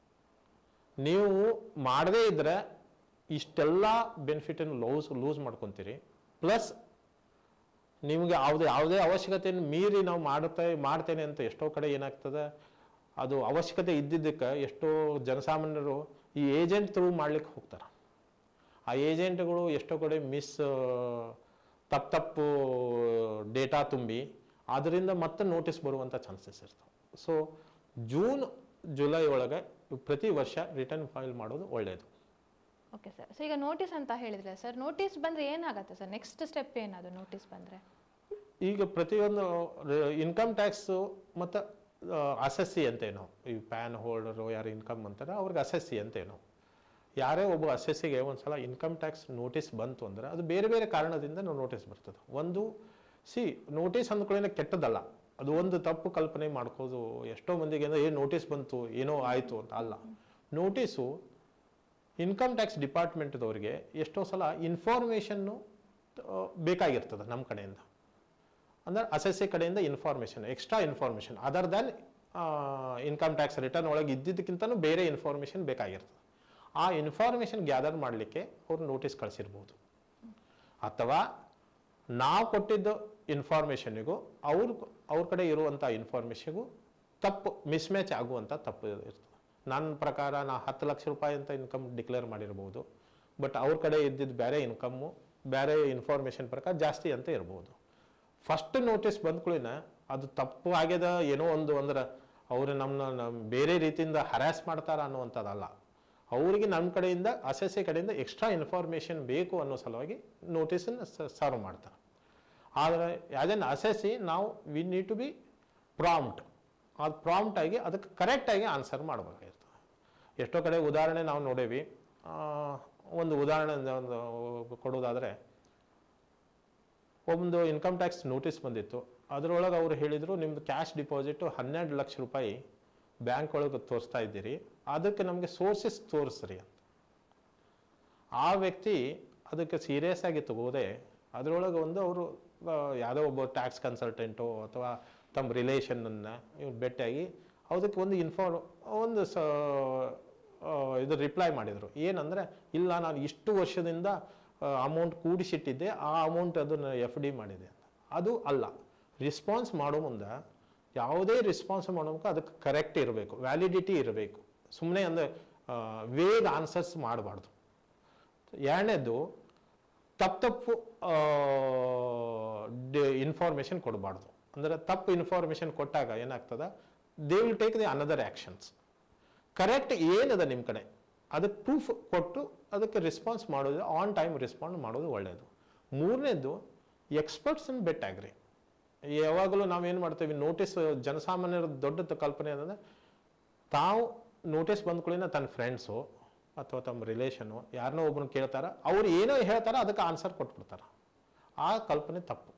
ನೀವು ಮಾಡದೇ ಇದ್ರೆ ಇಷ್ಟೆಲ್ಲ ಬೆನಿಫಿಟನ್ನು ಲೂಸ್ ಲೂಸ್ ಮಾಡ್ಕೊತೀರಿ ಪ್ಲಸ್ ನಿಮಗೆ ಯಾವುದೇ ಯಾವುದೇ ಅವಶ್ಯಕತೆಯನ್ನು ಮೀರಿ ನಾವು ಮಾಡುತ್ತೆ ಮಾಡ್ತೇನೆ ಅಂತ ಎಷ್ಟೋ ಕಡೆ ಏನಾಗ್ತದೆ ಅದು ಅವಶ್ಯಕತೆ ಇದ್ದಿದ್ದಕ್ಕೆ ಎಷ್ಟೋ ಜನಸಾಮಾನ್ಯರು ಈ ಏಜೆಂಟ್ ಥ್ರೂ ಮಾಡ್ಲಿಕ್ಕೆ ಹೋಗ್ತಾರೆ ಆ ಏಜೆಂಟ್ಗಳು ಎಷ್ಟೋ ಕಡೆ ಮಿಸ್ ತಪ್ಪು ತಪ್ಪು ಡೇಟಾ ತುಂಬಿ ಅದರಿಂದ ಮತ್ತೆ ನೋಟಿಸ್ ಬರುವಂಥ ಚಾನ್ಸಸ್ ಇರ್ತವೆ ಸೊ ಜೂನ್ ಜುಲೈ ಒಳಗೆ ಪ್ರತಿ ವರ್ಷ ರಿಟರ್ನ್ ಫೈಲ್ ಮಾಡೋದು ಒಳ್ಳೆಯದು ಓಕೆ ಸರ್ ಸೊ ಈಗ ನೋಟಿಸ್ ಅಂತ ಹೇಳಿದ್ರೆ ಸರ್ ನೋಟಿಸ್ ಬಂದ್ರೆ ಏನಾಗುತ್ತೆ ಸರ್ ನೆಕ್ಸ್ಟ್ ಸ್ಟೆಪ್ ಏನದು ನೋಟಿಸ್ ಬಂದ್ರೆ ಈಗ ಪ್ರತಿಯೊಂದು ಇನ್ಕಮ್ ಟ್ಯಾಕ್ಸು ಮತ್ತು ಅಸೆಸ್ಸಿ ಅಂತೇನೋ ಈ ಪ್ಯಾನ್ ಹೋಲ್ಡರು ಯಾರು ಇನ್ಕಮ್ ಅಂತಾರೆ ಅವ್ರಿಗೆ ಅಸೆಸ್ಸಿ ಅಂತೇನೋ ಯಾರೇ ಒಬ್ಬ ಅಸೆಸ್ಸಿಗೆ ಒಂದು ಸಲ ಇನ್ಕಮ್ ಟ್ಯಾಕ್ಸ್ ನೋಟಿಸ್ ಬಂತು ಅಂದರೆ ಅದು ಬೇರೆ ಬೇರೆ ಕಾರಣದಿಂದ ನಾವು ನೋಟಿಸ್ ಬರ್ತದೆ ಒಂದು ಸಿ ನೋಟಿಸ್ ಅಂದ್ಕೊಳ್ಳೇನೆ ಕೆಟ್ಟದಲ್ಲ ಅದು ಒಂದು ತಪ್ಪು ಕಲ್ಪನೆ ಮಾಡ್ಕೋದು ಎಷ್ಟೋ ಮಂದಿಗೆ ಅಂದ್ರೆ ಏನು ನೋಟಿಸ್ ಬಂತು ಏನೋ ಆಯಿತು ಅಂತ ಅಲ್ಲ ನೋಟಿಸು ಇನ್ಕಮ್ ಟ್ಯಾಕ್ಸ್ ಡಿಪಾರ್ಟ್ಮೆಂಟ್ದವ್ರಿಗೆ ಎಷ್ಟೋ ಸಲ ಇನ್ಫಾರ್ಮೇಷನ್ನು ಬೇಕಾಗಿರ್ತದೆ ನಮ್ಮ ಕಡೆಯಿಂದ ಅಂದ್ರೆ ಅಸೆಸ್ಸಿ ಕಡೆಯಿಂದ information extra information other than income tax return ಒಳಗೆ ಇದ್ದಿದ್ದಕ್ಕಿಂತನೂ ಬೇರೆ ಇನ್ಫಾರ್ಮೇಷನ್ ಬೇಕಾಗಿರ್ತದೆ ಆ ಇನ್ಫಾರ್ಮೇಷನ್ ಗ್ಯಾದರ್ ಮಾಡಲಿಕ್ಕೆ ಅವ್ರು ನೋಟಿಸ್ ಕಳಿಸಿರ್ಬೋದು ಅಥವಾ ನಾವು ಕೊಟ್ಟಿದ್ದು ಇನ್ಫಾರ್ಮೇಷನಿಗೂ ಅವ್ರ ಅವ್ರ ಕಡೆ ಇರುವಂಥ ಇನ್ಫಾರ್ಮೇಷನ್ಗೂ ತಪ್ಪು ಮಿಸ್ಮ್ಯಾಚ್ ಆಗುವಂಥ ತಪ್ಪು ಇರ್ತದೆ ನನ್ನ ಪ್ರಕಾರ ನಾ ಹತ್ತು ಲಕ್ಷ ರೂಪಾಯಿ ಅಂತ ಇನ್ಕಮ್ ಡಿಕ್ಲೇರ್ ಮಾಡಿರ್ಬೋದು ಬಟ್ ಅವ್ರ ಕಡೆ ಇದ್ದಿದ್ದು ಬೇರೆ ಇನ್ಕಮ್ಮು ಬೇರೆ ಇನ್ಫಾರ್ಮೇಷನ್ ಪ್ರಕಾರ ಜಾಸ್ತಿ ಅಂತ ಇರ್ಬೋದು ಫಸ್ಟ್ ನೋಟಿಸ್ ಬಂದ್ಕೂಳಿನ ಅದು ತಪ್ಪು ಆಗ್ಯದ ಏನೋ ಒಂದು ಅಂದ್ರೆ ಅವರು ನಮ್ಮನ್ನ ನಮ್ ಬೇರೆ ರೀತಿಯಿಂದ ಹರಾಸ್ ಮಾಡ್ತಾರ ಅನ್ನುವಂಥದ್ದಲ್ಲ ಅವರಿಗೆ ನಮ್ಮ ಕಡೆಯಿಂದ ಅಸೆಸಿ ಕಡೆಯಿಂದ ಎಕ್ಸ್ಟ್ರಾ ಇನ್ಫಾರ್ಮೇಷನ್ ಬೇಕು ಅನ್ನೋ ಸಲುವಾಗಿ ನೋಟಿಸನ್ನು ಸರ್ವ್ ಮಾಡ್ತಾರೆ ಆದರೆ ಆ್ಯಸ್ ಎನ್ ಅಸೆಸಿ ನಾವು we need to be prompt ಅದು ಪ್ರಾಂಪ್ಟ್ ಆಗಿ ಅದಕ್ಕೆ ಕರೆಕ್ಟಾಗಿ ಆನ್ಸರ್ ಮಾಡಬೇಕಾಗಿರ್ತದೆ ಎಷ್ಟೋ ಕಡೆ ಉದಾಹರಣೆ ನಾವು ನೋಡೇವಿ ಆ, ಒಂದು ಉದಾಹರಣೆ ಒಂದು ಕೊಡೋದಾದರೆ ಒಂದು ಇನ್ಕಮ್ ಟ್ಯಾಕ್ಸ್ ನೋಟಿಸ್ ಬಂದಿತ್ತು ಅದರೊಳಗೆ ಅವ್ರು ಹೇಳಿದರು ನಿಮ್ಮದು ಕ್ಯಾಶ್ ಡಿಪಾಸಿಟು ಹನ್ನೆರಡು ಲಕ್ಷ ರೂಪಾಯಿ ಬ್ಯಾಂಕ್ ಒಳಗೆ ತೋರಿಸ್ತಾ ಇದ್ದೀರಿ ಅದಕ್ಕೆ ನಮಗೆ ಸೋರ್ಸಸ್ ತೋರಿಸ್ರಿ ಅಂತ ಆ ವ್ಯಕ್ತಿ ಅದಕ್ಕೆ ಸೀರಿಯಸ್ ಆಗಿ ತಗೋದೆ ಅದರೊಳಗೆ ಒಂದು ಅವರು ಯಾವುದೋ ಒಬ್ಬ ಟ್ಯಾಕ್ಸ್ ಕನ್ಸಲ್ಟೆಂಟು ಅಥವಾ ತಮ್ಮ ರಿಲೇಷನನ್ನು ಇವ್ರು ಭೇಟಿಯಾಗಿ ಅದಕ್ಕೆ ಒಂದು ಇನ್ಫಾರ್ ಒಂದು ಸ ಆ, ಇದು ರಿಪ್ಲೈ ಮಾಡಿದರು ಏನಂದರೆ ಇಲ್ಲ ನಾನು ಇಷ್ಟು ವರ್ಷದಿಂದ ಅಮೌಂಟ್ ಕೂಡಿಸಿಟ್ಟಿದ್ದೆ ಆ ಅಮೌಂಟ್ ಅದನ್ನು ಎಫ್ ಡಿ ಮಾಡಿದೆ ಅಂತ ಅದು ಅಲ್ಲ ರಿಸ್ಪಾನ್ಸ್ ಮಾಡೋ ಮುಂದೆ ಯಾವುದೇ ರೆಸ್ಪಾನ್ಸ್ ಮಾಡೋಕೆ ಅದಕ್ಕೆ ಕರೆಕ್ಟ್ ಇರಬೇಕು ವ್ಯಾಲಿಡಿಟಿ ಇರಬೇಕು ಸುಮ್ಮನೆ ಅಂದರೆ ವೇಗ್ ಆನ್ಸರ್ಸ್ ಮಾಡಬಾರ್ದು ಎರಡನೇದು ತಪ್ಪು ತಪ್ಪು ಇನ್ಫಾರ್ಮೇಷನ್ ಕೊಡಬಾರ್ದು ಅಂದರೆ ತಪ್ಪು ಇನ್ಫಾರ್ಮೇಷನ್ ಕೊಟ್ಟಾಗ ಏನಾಗ್ತದ they will take the another actions correct ಏನದ ನಿಮ್ಮ ಕಡೆ ಅದಕ್ಕೆ ಪ್ರೂಫ್ ಕೊಟ್ಟು ಅದಕ್ಕೆ ರೆಸ್ಪಾನ್ಸ್ ಮಾಡೋದು ಆನ್ ಟೈಮ್ ರೆಸ್ಪಾಂಡ್ ಮಾಡೋದು ಒಳ್ಳೆಯದು ಮೂರನೇದು ಎಕ್ಸ್ಪರ್ಟ್ಸನ್ನು ಬೆಟ್ಟಾಗ್ರಿ ಯಾವಾಗಲೂ ನಾವೇನು ಮಾಡ್ತೀವಿ ನೋಟಿಸ್ ಜನಸಾಮಾನ್ಯರ ದೊಡ್ಡ ತ- ಕಲ್ಪನೆ ಏನಂದ್ರೆ ತಾವು ನೋಟಿಸ್ ಬಂದ್ಕೊಳ್ಳಿನ ತನ್ನ ಫ್ರೆಂಡ್ಸು ಅಥವಾ ತಮ್ಮ ರಿಲೇಷನು ಯಾರನ್ನೋ ಒಬ್ಬರನ್ನ ಕೇಳ್ತಾರ ಅವ್ರು ಏನೋ ಹೇಳ್ತಾರ ಅದಕ್ಕೆ ಆನ್ಸರ್ ಕೊಟ್ಬಿಡ್ತಾರೆ ಆ ಕಲ್ಪನೆ ತಪ್ಪು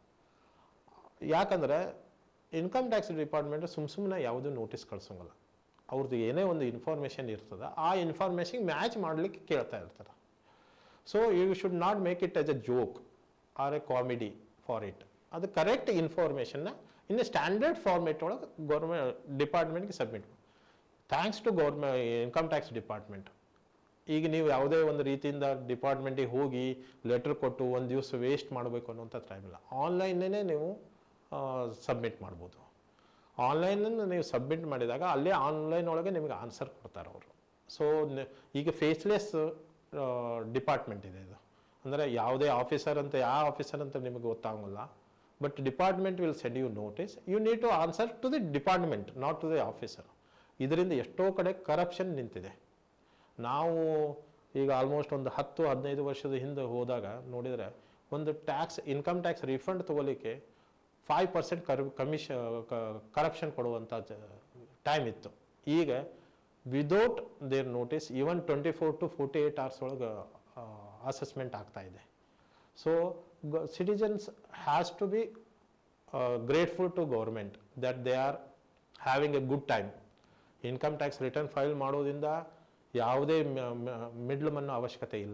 ಯಾಕಂದ್ರೆ ಇನ್ಕಮ್ ಟ್ಯಾಕ್ಸ್ ಡಿಪಾರ್ಟ್ಮೆಂಟ್ ಸುಮ್ ಸುಮ್ಮನೆ ಯಾವುದೂ ನೋಟಿಸ್ ಕಳ್ಸೋಂಗಲ್ಲ ಅವ್ರದ್ದು ಏನೇ ಒಂದು ಇನ್ಫಾರ್ಮೇಷನ್ ಇರ್ತದೆ ಆ ಇನ್ಫಾರ್ಮೇಷನ್ ಮ್ಯಾಚ್ ಮಾಡಲಿಕ್ಕೆ ಕೇಳ್ತಾ ಇರ್ತಾರೆ so you should not make it as a joke or a comedy for it ಅದು ಕರೆಕ್ಟ್ ಇನ್ಫಾರ್ಮೇಷನ್ನ ಇನ್ನು ಸ್ಟ್ಯಾಂಡರ್ಡ್ ಫಾರ್ಮೇಟ್ ಒಳಗೆ ಗೌರ್ಮೆಂಟ್ ಡಿಪಾರ್ಟ್ಮೆಂಟ್ಗೆ ಸಬ್ಮಿಟ್ ಥ್ಯಾಂಕ್ಸ್ ಟು ಗೌರ್ಮೆ ಇನ್ಕಮ್ ಟ್ಯಾಕ್ಸ್ ಡಿಪಾರ್ಟ್ಮೆಂಟ್ ಈಗ ನೀವು ಯಾವುದೇ ಒಂದು ರೀತಿಯಿಂದ ಡಿಪಾರ್ಟ್ಮೆಂಟಿಗೆ ಹೋಗಿ ಲೆಟ್ರ್ ಕೊಟ್ಟು ಒಂದು ದಿವಸ ವೇಸ್ಟ್ ಮಾಡಬೇಕು ಅನ್ನೋಂಥ ಟೈಮ್ ಇಲ್ಲ ಆನ್ಲೈನ್ನೇ ನೀವು ಸಬ್ಮಿಟ್ ಮಾಡ್ಬೋದು ಆನ್ಲೈನನ್ನು ನೀವು ಸಬ್ಮಿಟ್ ಮಾಡಿದಾಗ ಅಲ್ಲೇ ಆನ್ಲೈನ್ ಒಳಗೆ ನಿಮಗೆ ಆನ್ಸರ್ ಕೊಡ್ತಾರೆ ಅವರು ಸೊ ಈಗ ಫೇಸ್ಲೆಸ್ ಡಿಪಾರ್ಟ್ಮೆಂಟ್ ಇದೆ ಇದು ಅಂದರೆ ಯಾವುದೇ ಆಫೀಸರ್ ಅಂತ ಯಾವ ಆಫೀಸರ್ ಅಂತ ನಿಮಗೆ ಗೊತ್ತಾಗಲ್ಲ but department will send you notice you need to answer to the department not to the officer ಇದರಿಂದ ಎಷ್ಟೋ ಕಡೆ ಕರಪ್ಷನ್ ನಿಂತಿದೆ ನಾವು ಈಗ ಆಲ್ಮೋಸ್ಟ್ ಒಂದು ಹತ್ತು ಹದಿನೈದು ವರ್ಷದ ಹಿಂದೆ ಹೋದಾಗ ನೋಡಿದರೆ ಒಂದು ಟ್ಯಾಕ್ಸ್ ಇನ್ಕಮ್ ಟ್ಯಾಕ್ಸ್ ರಿಫಂಡ್ ತಗೋಲಿಕ್ಕೆ ಫೈವ್ ಪರ್ಸೆಂಟ್ ಕರ್ ಕಮಿಷ ಕರಪ್ಷನ್ ಕೊಡುವಂಥ ಟೈಮ್ ಇತ್ತು ಈಗ without their notice even twenty four to forty eight hours ಒಳಗೆ ಅಸೆಸ್ಮೆಂಟ್ ಆಗ್ತಾ ಇದೆ so citizens has to be grateful to government that they are having a good time income tax return file ಮಾಡೋದ್ರಿಂದ ಯಾವುದೇ middle ಮನ್ನೋ ಅವಶ್ಯಕತೆ ಇಲ್ಲ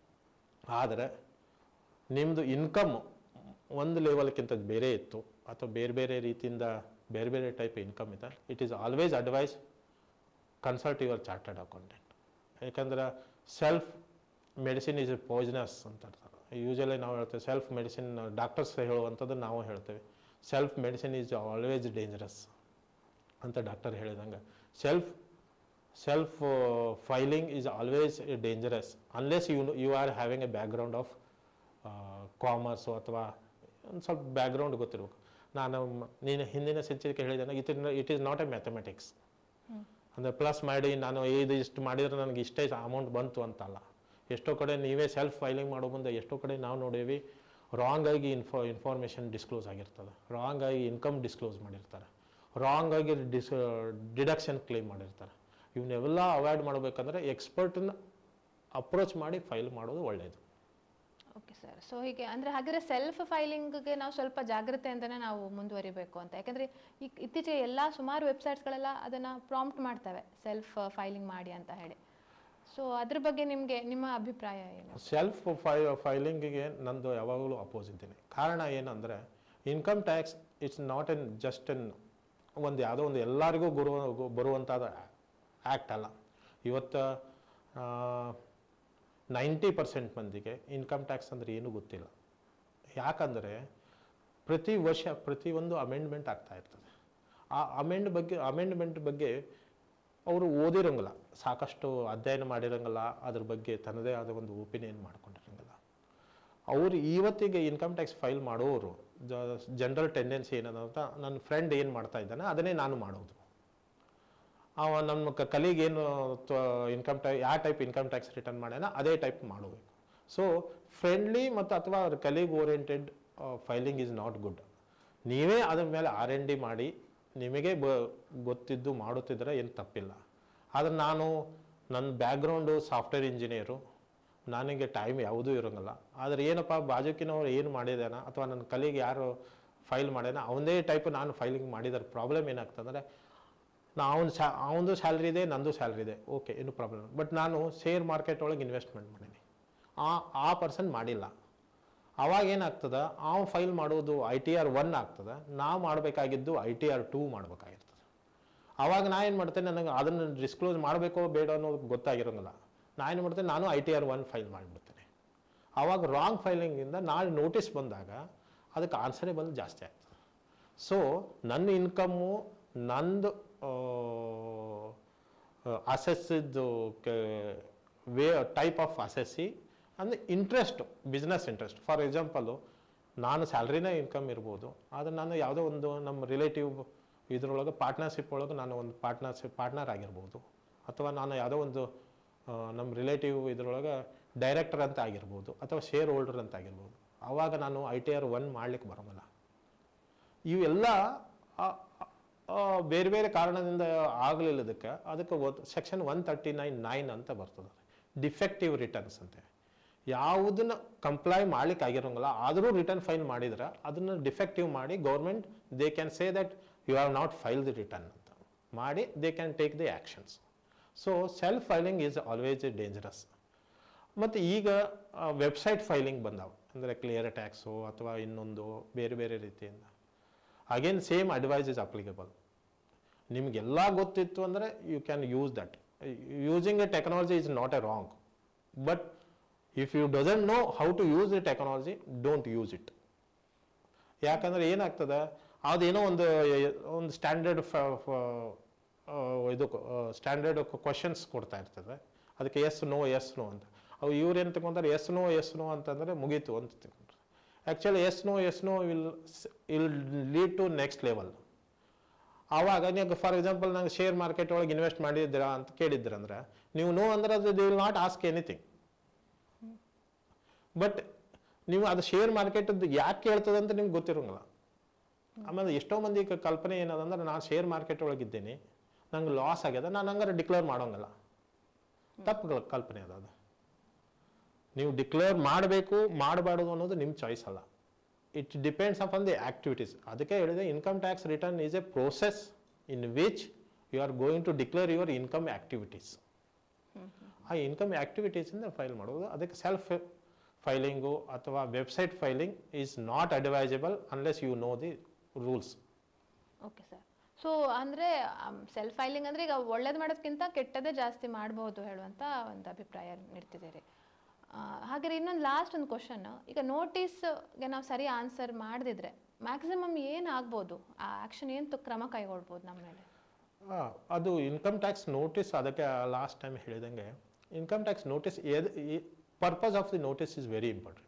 ಆದರೆ ನಿಮ್ಮದು income ಒಂದು ಲೆವೆಲ್ಕ್ಕಿಂತ ಬೇರೆ ಇತ್ತು ಅಥವಾ ಬೇರೆ ಬೇರೆ ರೀತಿಯಿಂದ ಬೇರೆ ಬೇರೆ ಟೈಪ್ ಇನ್ಕಮ್ ಇದೆ it is always advice consult your chartered accountant ಯಾಕಂದ್ರೆ self medicine is a poisonous ಅಂತ ಯೂಶಲಿ ನಾವು ಹೇಳ್ತೇವೆ ಸೆಲ್ಫ್ ಮೆಡಿಸಿನ್ ಡಾಕ್ಟರ್ಸ್ ಹೇಳುವಂಥದ್ದು ನಾವು ಹೇಳ್ತೇವೆ self medicine is always dangerous ಅಂತ ಡಾಕ್ಟರ್ ಹೇಳಿದಂಗೆ self self filing is always dangerous unless you you are having a background of commerce ಅಥವಾ ಒಂದು ಸ್ವಲ್ಪ ಬ್ಯಾಕ್ಗ್ರೌಂಡ್ ಗೊತ್ತಿರ್ಬೇಕು ನಾನು ಮ- ನೀನು ಹಿಂದಿನ ಸಂಚಿಕೆ ಹೇಳಿದ್ದೇನೆ it it is not a mathematics ಅಂದರೆ ಪ್ಲಸ್ ಮಾಡಿ ನಾನು ಇದು ಇಷ್ಟು ಮಾಡಿದ್ರೆ ನನಗೆ ಇಷ್ಟೇ ಅಮೌಂಟ್ ಬಂತು ಅಂತಲ್ಲ ಎಷ್ಟೋ ಕಡೆ ನೀವೇ ಸೆಲ್ಫ್ ಫೈಲಿಂಗ್ ಮಾಡೋ ಮುಂದೆ ಎಷ್ಟೋ ಕಡೆ ನಾವು ನೋಡೇವಿ ರಾಂಗ್ ಆಗಿ ಇನ್ಫೋ ಇನ್ಫಾರ್ಮೇಷನ್ ಡಿಸ್ಕ್ಲೋಸ್ ಆಗಿರ್ತದೆ ರಾಂಗ್ ಆಗಿ ಇನ್ಕಮ್ ಡಿಸ್ಕ್ಲೋಸ್ ಮಾಡಿರ್ತಾರೆ ರಾಂಗ್ ಆಗಿ ಡಿಸ್ ಡಿಡಕ್ಷನ್ ಕ್ಲೇಮ್ ಮಾಡಿರ್ತಾರೆ ಇವನ್ನೆಲ್ಲ ಅವಾಯ್ಡ್ ಮಾಡಬೇಕಂದ್ರೆ ಎಕ್ಸ್ಪರ್ಟನ್ನ ಅಪ್ರೋಚ್ ಮಾಡಿ ಫೈಲ್ ಮಾಡೋದು ಒಳ್ಳೆಯದು ಓಕೆ ಸರ್ ಸೊ ಹೀಗೆ ಅಂದರೆ ಹಾಗಾದ್ರೆ ಸೆಲ್ಫ್ ಫೈಲಿಂಗ್ಗೆ ನಾವು ಸ್ವಲ್ಪ ಜಾಗ್ರತೆಯಿಂದನೇ ನಾವು ಮುಂದುವರಿಬೇಕು ಅಂತ ಯಾಕಂದರೆ ಈ ಇತ್ತೀಚೆಗೆ ಎಲ್ಲ ಸುಮಾರು ವೆಬ್ಸೈಟ್ಸ್ಗಳೆಲ್ಲ ಅದನ್ನು ಪ್ರಾಂಪ್ಟ್ ಮಾಡ್ತವೆ ಸೆಲ್ಫ್ ಫೈಲಿಂಗ್ ಮಾಡಿ ಅಂತ ಹೇಳಿ ಸೊ ಅದ್ರ ಬಗ್ಗೆ ನಿಮಗೆ ನಿಮ್ಮ ಅಭಿಪ್ರಾಯ ಏನು ಸೆಲ್ಫ್ ಫೈ ಫೈಲಿಂಗಿಗೆ ನಂದು ಯಾವಾಗಲೂ ಅಪೋಸ್ ಇದ್ದೀನಿ ಕಾರಣ ಏನಂದರೆ income tax it's not an just an ಒಂದು ಯಾವುದೋ ಒಂದು ಎಲ್ಲರಿಗೂ ಗುರು ಬರುವಂಥದ್ದು ಆ್ಯಕ್ಟ್ ಅಲ್ಲ ಇವತ್ತು ನೈಂಟಿ ಪರ್ಸೆಂಟ್ ಮಂದಿಗೆ ಇನ್ಕಮ್ ಟ್ಯಾಕ್ಸ್ ಅಂದರೆ ಏನೂ ಗೊತ್ತಿಲ್ಲ ಯಾಕಂದರೆ ಪ್ರತಿ ವರ್ಷ ಪ್ರತಿಯೊಂದು ಅಮೆಂಡ್ಮೆಂಟ್ ಆಗ್ತಾ ಇರ್ತದೆ ಆ ಅಮೆಂಡ್ ಬಗ್ಗೆ ಅಮೆಂಡ್ಮೆಂಟ್ ಬಗ್ಗೆ ಅವರು ಓದಿರಂಗಿಲ್ಲ ಸಾಕಷ್ಟು ಅಧ್ಯಯನ ಮಾಡಿರಂಗಿಲ್ಲ ಅದ್ರ ಬಗ್ಗೆ ತನ್ನದೇ ಆದ ಒಂದು ಒಪಿನಿಯನ್ ಮಾಡ್ಕೊಂಡಿರಂಗಿಲ್ಲ ಅವರು ಇವತ್ತಿಗೆ ಇನ್ಕಮ್ ಟ್ಯಾಕ್ಸ್ ಫೈಲ್ ಮಾಡೋರು ಜನರಲ್ ಟೆಂಡೆನ್ಸಿ ಏನದ ಅಂತ ನನ್ನ ಫ್ರೆಂಡ್ ಏನು ಮಾಡ್ತಾ ಇದ್ದಾನೆ ಅದನ್ನೇ ನಾನು ಮಾಡೋದು ಅವ ನಮ್ಮ ಕಲೀಗ್ ಏನು ಇನ್ಕಮ್ ಟ್ಯಾ ಯಾವ ಟೈಪ್ ಇನ್ಕಮ್ ಟ್ಯಾಕ್ಸ್ ರಿಟರ್ನ್ ಮಾಡ್ಯಾನ ಅದೇ ಟೈಪ್ ಮಾಡಬೇಕು ಸೊ ಫ್ರೆಂಡ್ಲಿ ಮತ್ತು ಅಥವಾ ಅವ್ರ colleague oriented filing is not good ನೀವೇ ಅದ್ರ ಮೇಲೆ ಆರ್ ಎನ್ ಡಿ ಮಾಡಿ ನಿಮಗೆ ಬ ಗೊತ್ತಿದ್ದು ಮಾಡುತ್ತಿದ್ರೆ ಏನು ತಪ್ಪಿಲ್ಲ ಆದರೆ ನಾನು ನನ್ನ ಬ್ಯಾಕ್ಗ್ರೌಂಡು ಸಾಫ್ಟ್ವೇರ್ ಇಂಜಿನಿಯರು ನನಗೆ ಟೈಮ್ ಯಾವುದೂ ಇರೋಂಗಿಲ್ಲ ಆದರೆ ಏನಪ್ಪ ಬಾಜುಕಿನವ್ರು ಏನು ಮಾಡಿದಾನ ಅಥವಾ ನನ್ನ ಕಲೀಗ್ ಯಾರು ಫೈಲ್ ಮಾಡ್ಯಾನ ಅವನದೇ ಟೈಪ್ ನಾನು ಫೈಲಿಂಗ್ ಮಾಡಿದ್ರೆ ಪ್ರಾಬ್ಲಮ್ ಏನಾಗ್ತಂದ್ರೆ ನಾ ಅವನ ಸ್ಯಾ ಅವನದು ಸ್ಯಾಲ್ರಿ ಇದೆ ನಂದು ಸ್ಯಾಲ್ರಿ ಇದೆ ಓಕೆ ಏನು ಪ್ರಾಬ್ಲಮ್ ಬಟ್ ನಾನು ಶೇರ್ ಮಾರ್ಕೆಟ್ ಒಳಗೆ ಇನ್ವೆಸ್ಟ್ಮೆಂಟ್ ಮಾಡೀನಿ ಆ ಆ ಪರ್ಸನ್ ಮಾಡಿಲ್ಲ ಅವಾಗ ಏನಾಗ್ತದ ಅವ ಫೈಲ್ ಮಾಡೋದು ಐ ಟಿ ಆರ್ ಒನ್ ಆಗ್ತದೆ ನಾವು ಮಾಡಬೇಕಾಗಿದ್ದು ಐ ಟಿ ಆರ್ ಟೂ ಮಾಡಬೇಕಾಗಿರ್ತದೆ ಅವಾಗ ನಾ ಏನು ಮಾಡ್ತೇನೆ ನನಗೆ ಅದನ್ನು ಡಿಸ್ಕ್ಲೋಸ್ ಮಾಡಬೇಕೋ ಬೇಡ ಅನ್ನೋದು ಗೊತ್ತಾಗಿರೋಂಗಿಲ್ಲ ನಾ ಏನು ಮಾಡ್ತೇನೆ ನಾನು I T R one file ಮಾಡಿಬಿಡ್ತೇನೆ ಅವಾಗ ರಾಂಗ್ ಫೈಲಿಂಗಿಂದ ನಾಳೆ ನೋಟಿಸ್ ಬಂದಾಗ ಅದಕ್ಕೆ ಆನ್ಸರೇಬಲ್ ಜಾಸ್ತಿ ಆಗ್ತದೆ ಸೊ ನನ್ನ ಇನ್ಕಮ್ಮು ನಂದು ಅಸೆಸ್ಸಿದ್ದು ವೇ ಟೈಪ್ ಆಫ್ ಅಸೆಸ್ಸಿ ಅಂದರೆ interest business interest for example ನಾನು ಸ್ಯಾಲ್ರಿನೇ ಇನ್ಕಮ್ ಇರ್ಬೋದು ಆದರೆ ನಾನು ಯಾವುದೋ ಒಂದು ನಮ್ಮ ರಿಲೇಟಿವ್ ಇದ್ರೊಳಗೆ ಪಾರ್ಟ್ನರ್ಶಿಪ್ ಒಳಗೆ ನಾನು ಒಂದು ಪಾರ್ಟ್ನರ್ಶಿಪ್ ಪಾರ್ಟ್ನರ್ ಆಗಿರ್ಬೋದು ಅಥವಾ ನಾನು ಯಾವುದೋ ಒಂದು ಆ, ನಮ್ಮ ರಿಲೇಟಿವ್ ಇದ್ರೊಳಗೆ ಡೈರೆಕ್ಟರ್ ಅಂತ ಆಗಿರ್ಬೋದು ಅಥವಾ ಶೇರ್ ಹೋಲ್ಡರ್ ಅಂತ ಆಗಿರ್ಬೋದು ಆವಾಗ ನಾನು ಐ ಟಿ ಆರ್ ಒನ್ ಮಾಡ್ಲಿಕ್ಕೆ ಬರೋಂಗಿಲ್ಲ ಇವೆಲ್ಲ ಆ, ಆ, ಬೇರೆ ಬೇರೆ ಕಾರಣದಿಂದ ಆಗಲಿಲ್ಲದಕ್ಕೆ ಅದಕ್ಕೆ section one thirty nine nine ಅಂತ ಬರ್ತದೆ ಡಿಫೆಕ್ಟಿವ್ ರಿಟರ್ನ್ಸ್ ಅಂತೆ ಯಾವುದನ್ನ ಕಂಪ್ಲೈ ಮಾಡ್ಲಿಕ್ಕೆ ಆಗಿರೋಂಗಿಲ್ಲ ಆದರೂ ರಿಟರ್ನ್ ಫೈಲ್ ಮಾಡಿದ್ರೆ ಅದನ್ನು ಡಿಫೆಕ್ಟಿವ್ ಮಾಡಿ government they can say that you have not file the return ಅಂತ ಮಾಡಿ they can take the actions so self filing is always dangerous ಮತ್ತು ಈಗ ವೆಬ್ಸೈಟ್ ಫೈಲಿಂಗ್ ಬಂದಾವೆ ಅಂದರೆ ಕ್ಲಿಯರ್ ಟ್ಯಾಕ್ಸು ಅಥವಾ ಇನ್ನೊಂದು ಬೇರೆ ಬೇರೆ ರೀತಿಯಿಂದ again same advice is applicable ನಿಮಗೆಲ್ಲ ಗೊತ್ತಿತ್ತು ಅಂದರೆ you can use that using a technology is not a wrong but if you doesn't know how to use the technology don't use it ಯಾಕಂದ್ರೆ ಏನಾಗ್ತದೆ ಅದೇನೋ ಒಂದು ಒಂದು ಸ್ಟ್ಯಾಂಡರ್ಡ್ ಇದು ಸ್ಟ್ಯಾಂಡರ್ಡ್ ಕ್ವಶನ್ಸ್ ಕೊಡ್ತಾ ಇರ್ತದೆ ಅದಕ್ಕೆ ಎಸ್ ನೋ ಎಸ್ ನೋ ಅಂತ ಅವು ಇವ್ರು ಏನು ತಗೊಂತಾರೆ ಎಸ್ ನೋ ಎಸ್ ನೋ ಅಂತಂದರೆ ಮುಗೀತು ಅಂತ ತಗೊಂಡ್ರೆ actually yes no yes no will will lead to next level ಆವಾಗ ನೀವು ಫಾರ್ ಎಕ್ಸಾಂಪಲ್ ನಂಗೆ ಶೇರ್ ಮಾರ್ಕೆಟ್ ಒಳಗೆ ಇನ್ವೆಸ್ಟ್ ಮಾಡಿದ್ದೀರಾ ಅಂತ ಕೇಳಿದ್ರಂದ್ರೆ ನೀವು ನೋ ಅಂದ್ರೆ ಅದು they will not ask anything but ನೀವು ಅದು ಶೇರ್ ಮಾರ್ಕೆಟದ್ದು ಯಾಕೆ ಕೇಳ್ತದೆ ಅಂತ ನಿಮ್ಗೆ ಗೊತ್ತಿರೋಂಗಿಲ್ಲ ಆಮೇಲೆ ಎಷ್ಟೋ ಮಂದಿ ಕ- ಕಲ್ಪನೆ ಏನದಂದ್ರೆ ನಾನು ಶೇರ್ ಮಾರ್ಕೆಟ್ ಒಳಗಿದ್ದೀನಿ ನಂಗೆ ಲಾಸ್ ಆಗ್ಯದ ನಾನು ಹಂಗಾರೆ ಡಿಕ್ಲೇರ್ ಮಾಡೋಂಗಿಲ್ಲ ತಪ್ಪು ಗಳ- ಕಲ್ಪನೆ ಅದ ಅದು ನೀವು ಡಿಕ್ಲೇರ್ ಮಾಡಬೇಕು ಮಾಡಬಾರ್ದು ಅನ್ನೋದು ನಿಮ್ಮ ಚಾಯ್ಸ್ ಅಲ್ಲ it depends upon the activities ಅದಕ್ಕೆ ಹೇಳಿದೆ income tax return is a process in which you are going to declare your income activities ಆ ಇನ್ಕಮ್ ಆಕ್ಟಿವಿಟೀಸಿಂದ ಫೈಲ್ ಮಾಡೋದು ಅದಕ್ಕೆ ಸೆಲ್ಫ್ ಫೈಲಿಂಗು ಅಥವಾ website filing is not advisable unless you know the rules okay sir so ಅಂದರೆ self filing ಅಂದರೆ ಈಗ ಒಳ್ಳೇದು ಮಾಡೋದಕ್ಕಿಂತ ಕೆಟ್ಟದೇ ಜಾಸ್ತಿ ಮಾಡ್ಬೋದು ಹೇಳುವಂಥ ಒಂದು ಅಭಿಪ್ರಾಯ ನೀಡ್ತಿದ್ದೀರಿ ಆ, ಹಾಗಾದ್ರೆ ಇನ್ನೊಂದು ಲಾಸ್ಟ್ ಒಂದು ಕ್ವಶನ್ ಈಗ ನೋಟಿಸ್ಗೆ ನಾವು ಸರಿ ಆನ್ಸರ್ ಮಾಡದಿದ್ರೆ ಮ್ಯಾಕ್ಸಿಮಮ್ ಏನು ಆಗ್ಬೋದು ಆ ಆ್ಯಕ್ಷನ್ ಏನು ಕ್ರಮ ಕೈಗೊಳ್ಬೋದು ನಮ್ಮ ಮೇಲೆ ಅದು ಇನ್ಕಮ್ ಟ್ಯಾಕ್ಸ್ ನೋಟಿಸ್ ಅದಕ್ಕೆ ಲಾಸ್ಟ್ ಟೈಮ್ ಹೇಳಿದಂಗೆ income tax notice purpose of the notice is very important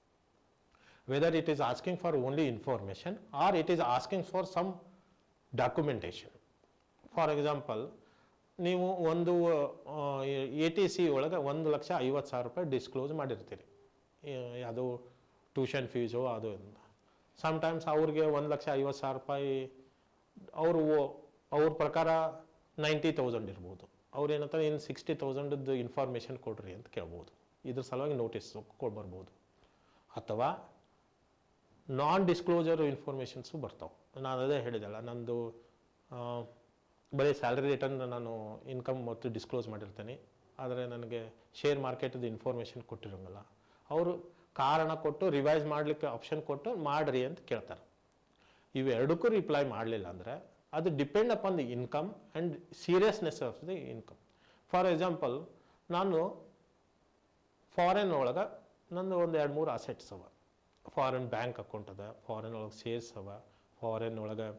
whether it is asking for only information or it is asking for some documentation for example ನೀವು ಒಂದು A T C ಒಳಗೆ ಒಂದು ಲಕ್ಷ ಐವತ್ತು ಸಾವಿರ ರೂಪಾಯಿ disclose ಮಾಡಿರ್ತೀರಿ ಅದು tuition fees ಅದು sometimes ಅವ್ರಿಗೆ ಒಂದು ಲಕ್ಷ ಐವತ್ತು ಸಾವಿರ ರೂಪಾಯಿ ಅವರು ಅವ್ರ ಪ್ರಕಾರ ನೈಂಟಿ ತೌಸಂಡ್ ಇರ್ಬೋದು ಅವ್ರು ಏನಂತಾರೆ ಇನ್ನು ಸಿಕ್ಸ್ಟಿ ತೌಸಂಡದ್ದು ಇನ್ಫಾರ್ಮೇಷನ್ ಕೊಡ್ರಿ ಅಂತ ಕೇಳ್ಬೋದು ಇದ್ರ ಸಲುವಾಗಿ ನೋಟಿಸ್ ಬರ್ಬೋದು ಅಥವಾ ನಾನ್ ಡಿಸ್ಕ್ಲೋಜರ್ ಇನ್ಫಾರ್ಮೇಷನ್ಸು ಬರ್ತಾವೆ ನಾನು ಅದೇ ಹೇಳಿದೆಲ್ಲ ನಂದು ಆ, ಬರೀ ಸ್ಯಾಲ್ರಿ ರಿಟರ್ನ್ ನಾನು ಇನ್ಕಮ್ ಮತ್ತು ಡಿಸ್ಕ್ಲೋಸ್ ಮಾಡಿರ್ತೇನೆ ಆದರೆ ನನಗೆ ಶೇರ್ ಮಾರ್ಕೆಟದ ಇನ್ಫಾರ್ಮೇಷನ್ ಕೊಟ್ಟಿರೋಂಗಿಲ್ಲ ಅವರು ಕಾರಣ ಕೊಟ್ಟು ರಿವೈಸ್ ಮಾಡಲಿಕ್ಕೆ ಆಪ್ಷನ್ ಕೊಟ್ಟು ಮಾಡ್ರಿ ಅಂತ ಕೇಳ್ತಾರೆ ಇವೆರಡಕ್ಕೂ ರಿಪ್ಲೈ ಮಾಡಲಿಲ್ಲ ಅಂದರೆ ಅದು depend upon the income and seriousness of the income for example ನಾನು ಫಾರಿನ್ ಒಳಗೆ ನಂದು ಒಂದು ಎರಡು ಮೂರು ಅಸೆಟ್ಸ್ ಅವ ಫಾರಿನ್ ಬ್ಯಾಂಕ್ ಅಕೌಂಟ್ ಅದ ಫಾರಿನ್ ಒಳಗೆ ಶೇರ್ಸ್ ಅವ ಫಾರಿನ್ ಒಳಗೆ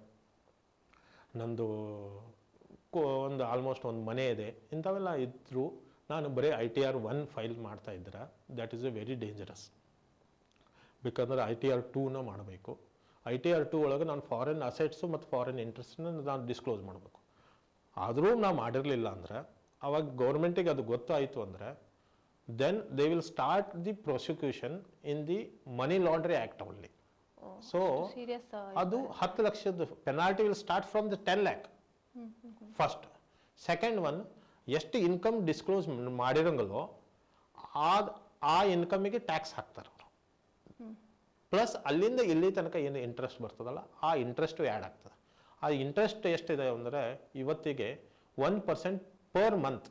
ನಂದು ಕೋ ಒಂದು ಆಲ್ಮೋಸ್ಟ್ ಒಂದು ಮನೆ ಇದೆ ಇಂಥವೆಲ್ಲ ಇದ್ದರೂ ನಾನು ಬರೀ I T R one file ಮಾಡ್ತಾ ಇದ್ರೆ that is a very dangerous ಬೇಕಂದ್ರೆ ಐ ಟಿ ಆರ್ ಟೂನ ಮಾಡಬೇಕು ಐ ಟಿ ಆರ್ ಟೂ ಒಳಗೆ ನಾನು ಫಾರಿನ್ ಅಸೆಟ್ಸು ಮತ್ತು ಫಾರಿನ್ ಇಂಟ್ರೆಸ್ಟ್ನ ನಾನು ಡಿಸ್ಕ್ಲೋಸ್ ಮಾಡಬೇಕು ಆದರೂ ನಾವು ಮಾಡಿರಲಿಲ್ಲ ಅಂದ್ರೆ ಅವಾಗ ಗೌರ್ಮೆಂಟಿಗೆ ಅದು ಗೊತ್ತಾಯಿತು ಅಂದರೆ then they will start the prosecution in the money laundry act only so serious ಅದು ಹತ್ತು ಲಕ್ಷದ penalty will start from the ten lakh first second one ಎಷ್ಟು ಇನ್ಕಮ್ ಡಿಸ್ಕ್ಲೋಸ್ ಮಾಡಿರಂಗಲ್ಲೋ ಆ ಆ ಇನ್ಕಮಿಗೆ ಟ್ಯಾಕ್ಸ್ ಹಾಕ್ತಾರೆ ಅವರು ಪ್ಲಸ್ ಅಲ್ಲಿಂದ ಇಲ್ಲಿ ತನಕ ಏನು ಇಂಟ್ರೆಸ್ಟ್ ಬರ್ತದಲ್ಲ ಆ ಇಂಟ್ರೆಸ್ಟು ಆ್ಯಡ್ ಆಗ್ತದೆ ಆ ಇಂಟ್ರೆಸ್ಟ್ ಎಷ್ಟಿದೆ ಅಂದರೆ ಇವತ್ತಿಗೆ ಒನ್ ಪರ್ಸೆಂಟ್ ಪರ್ ಮಂತ್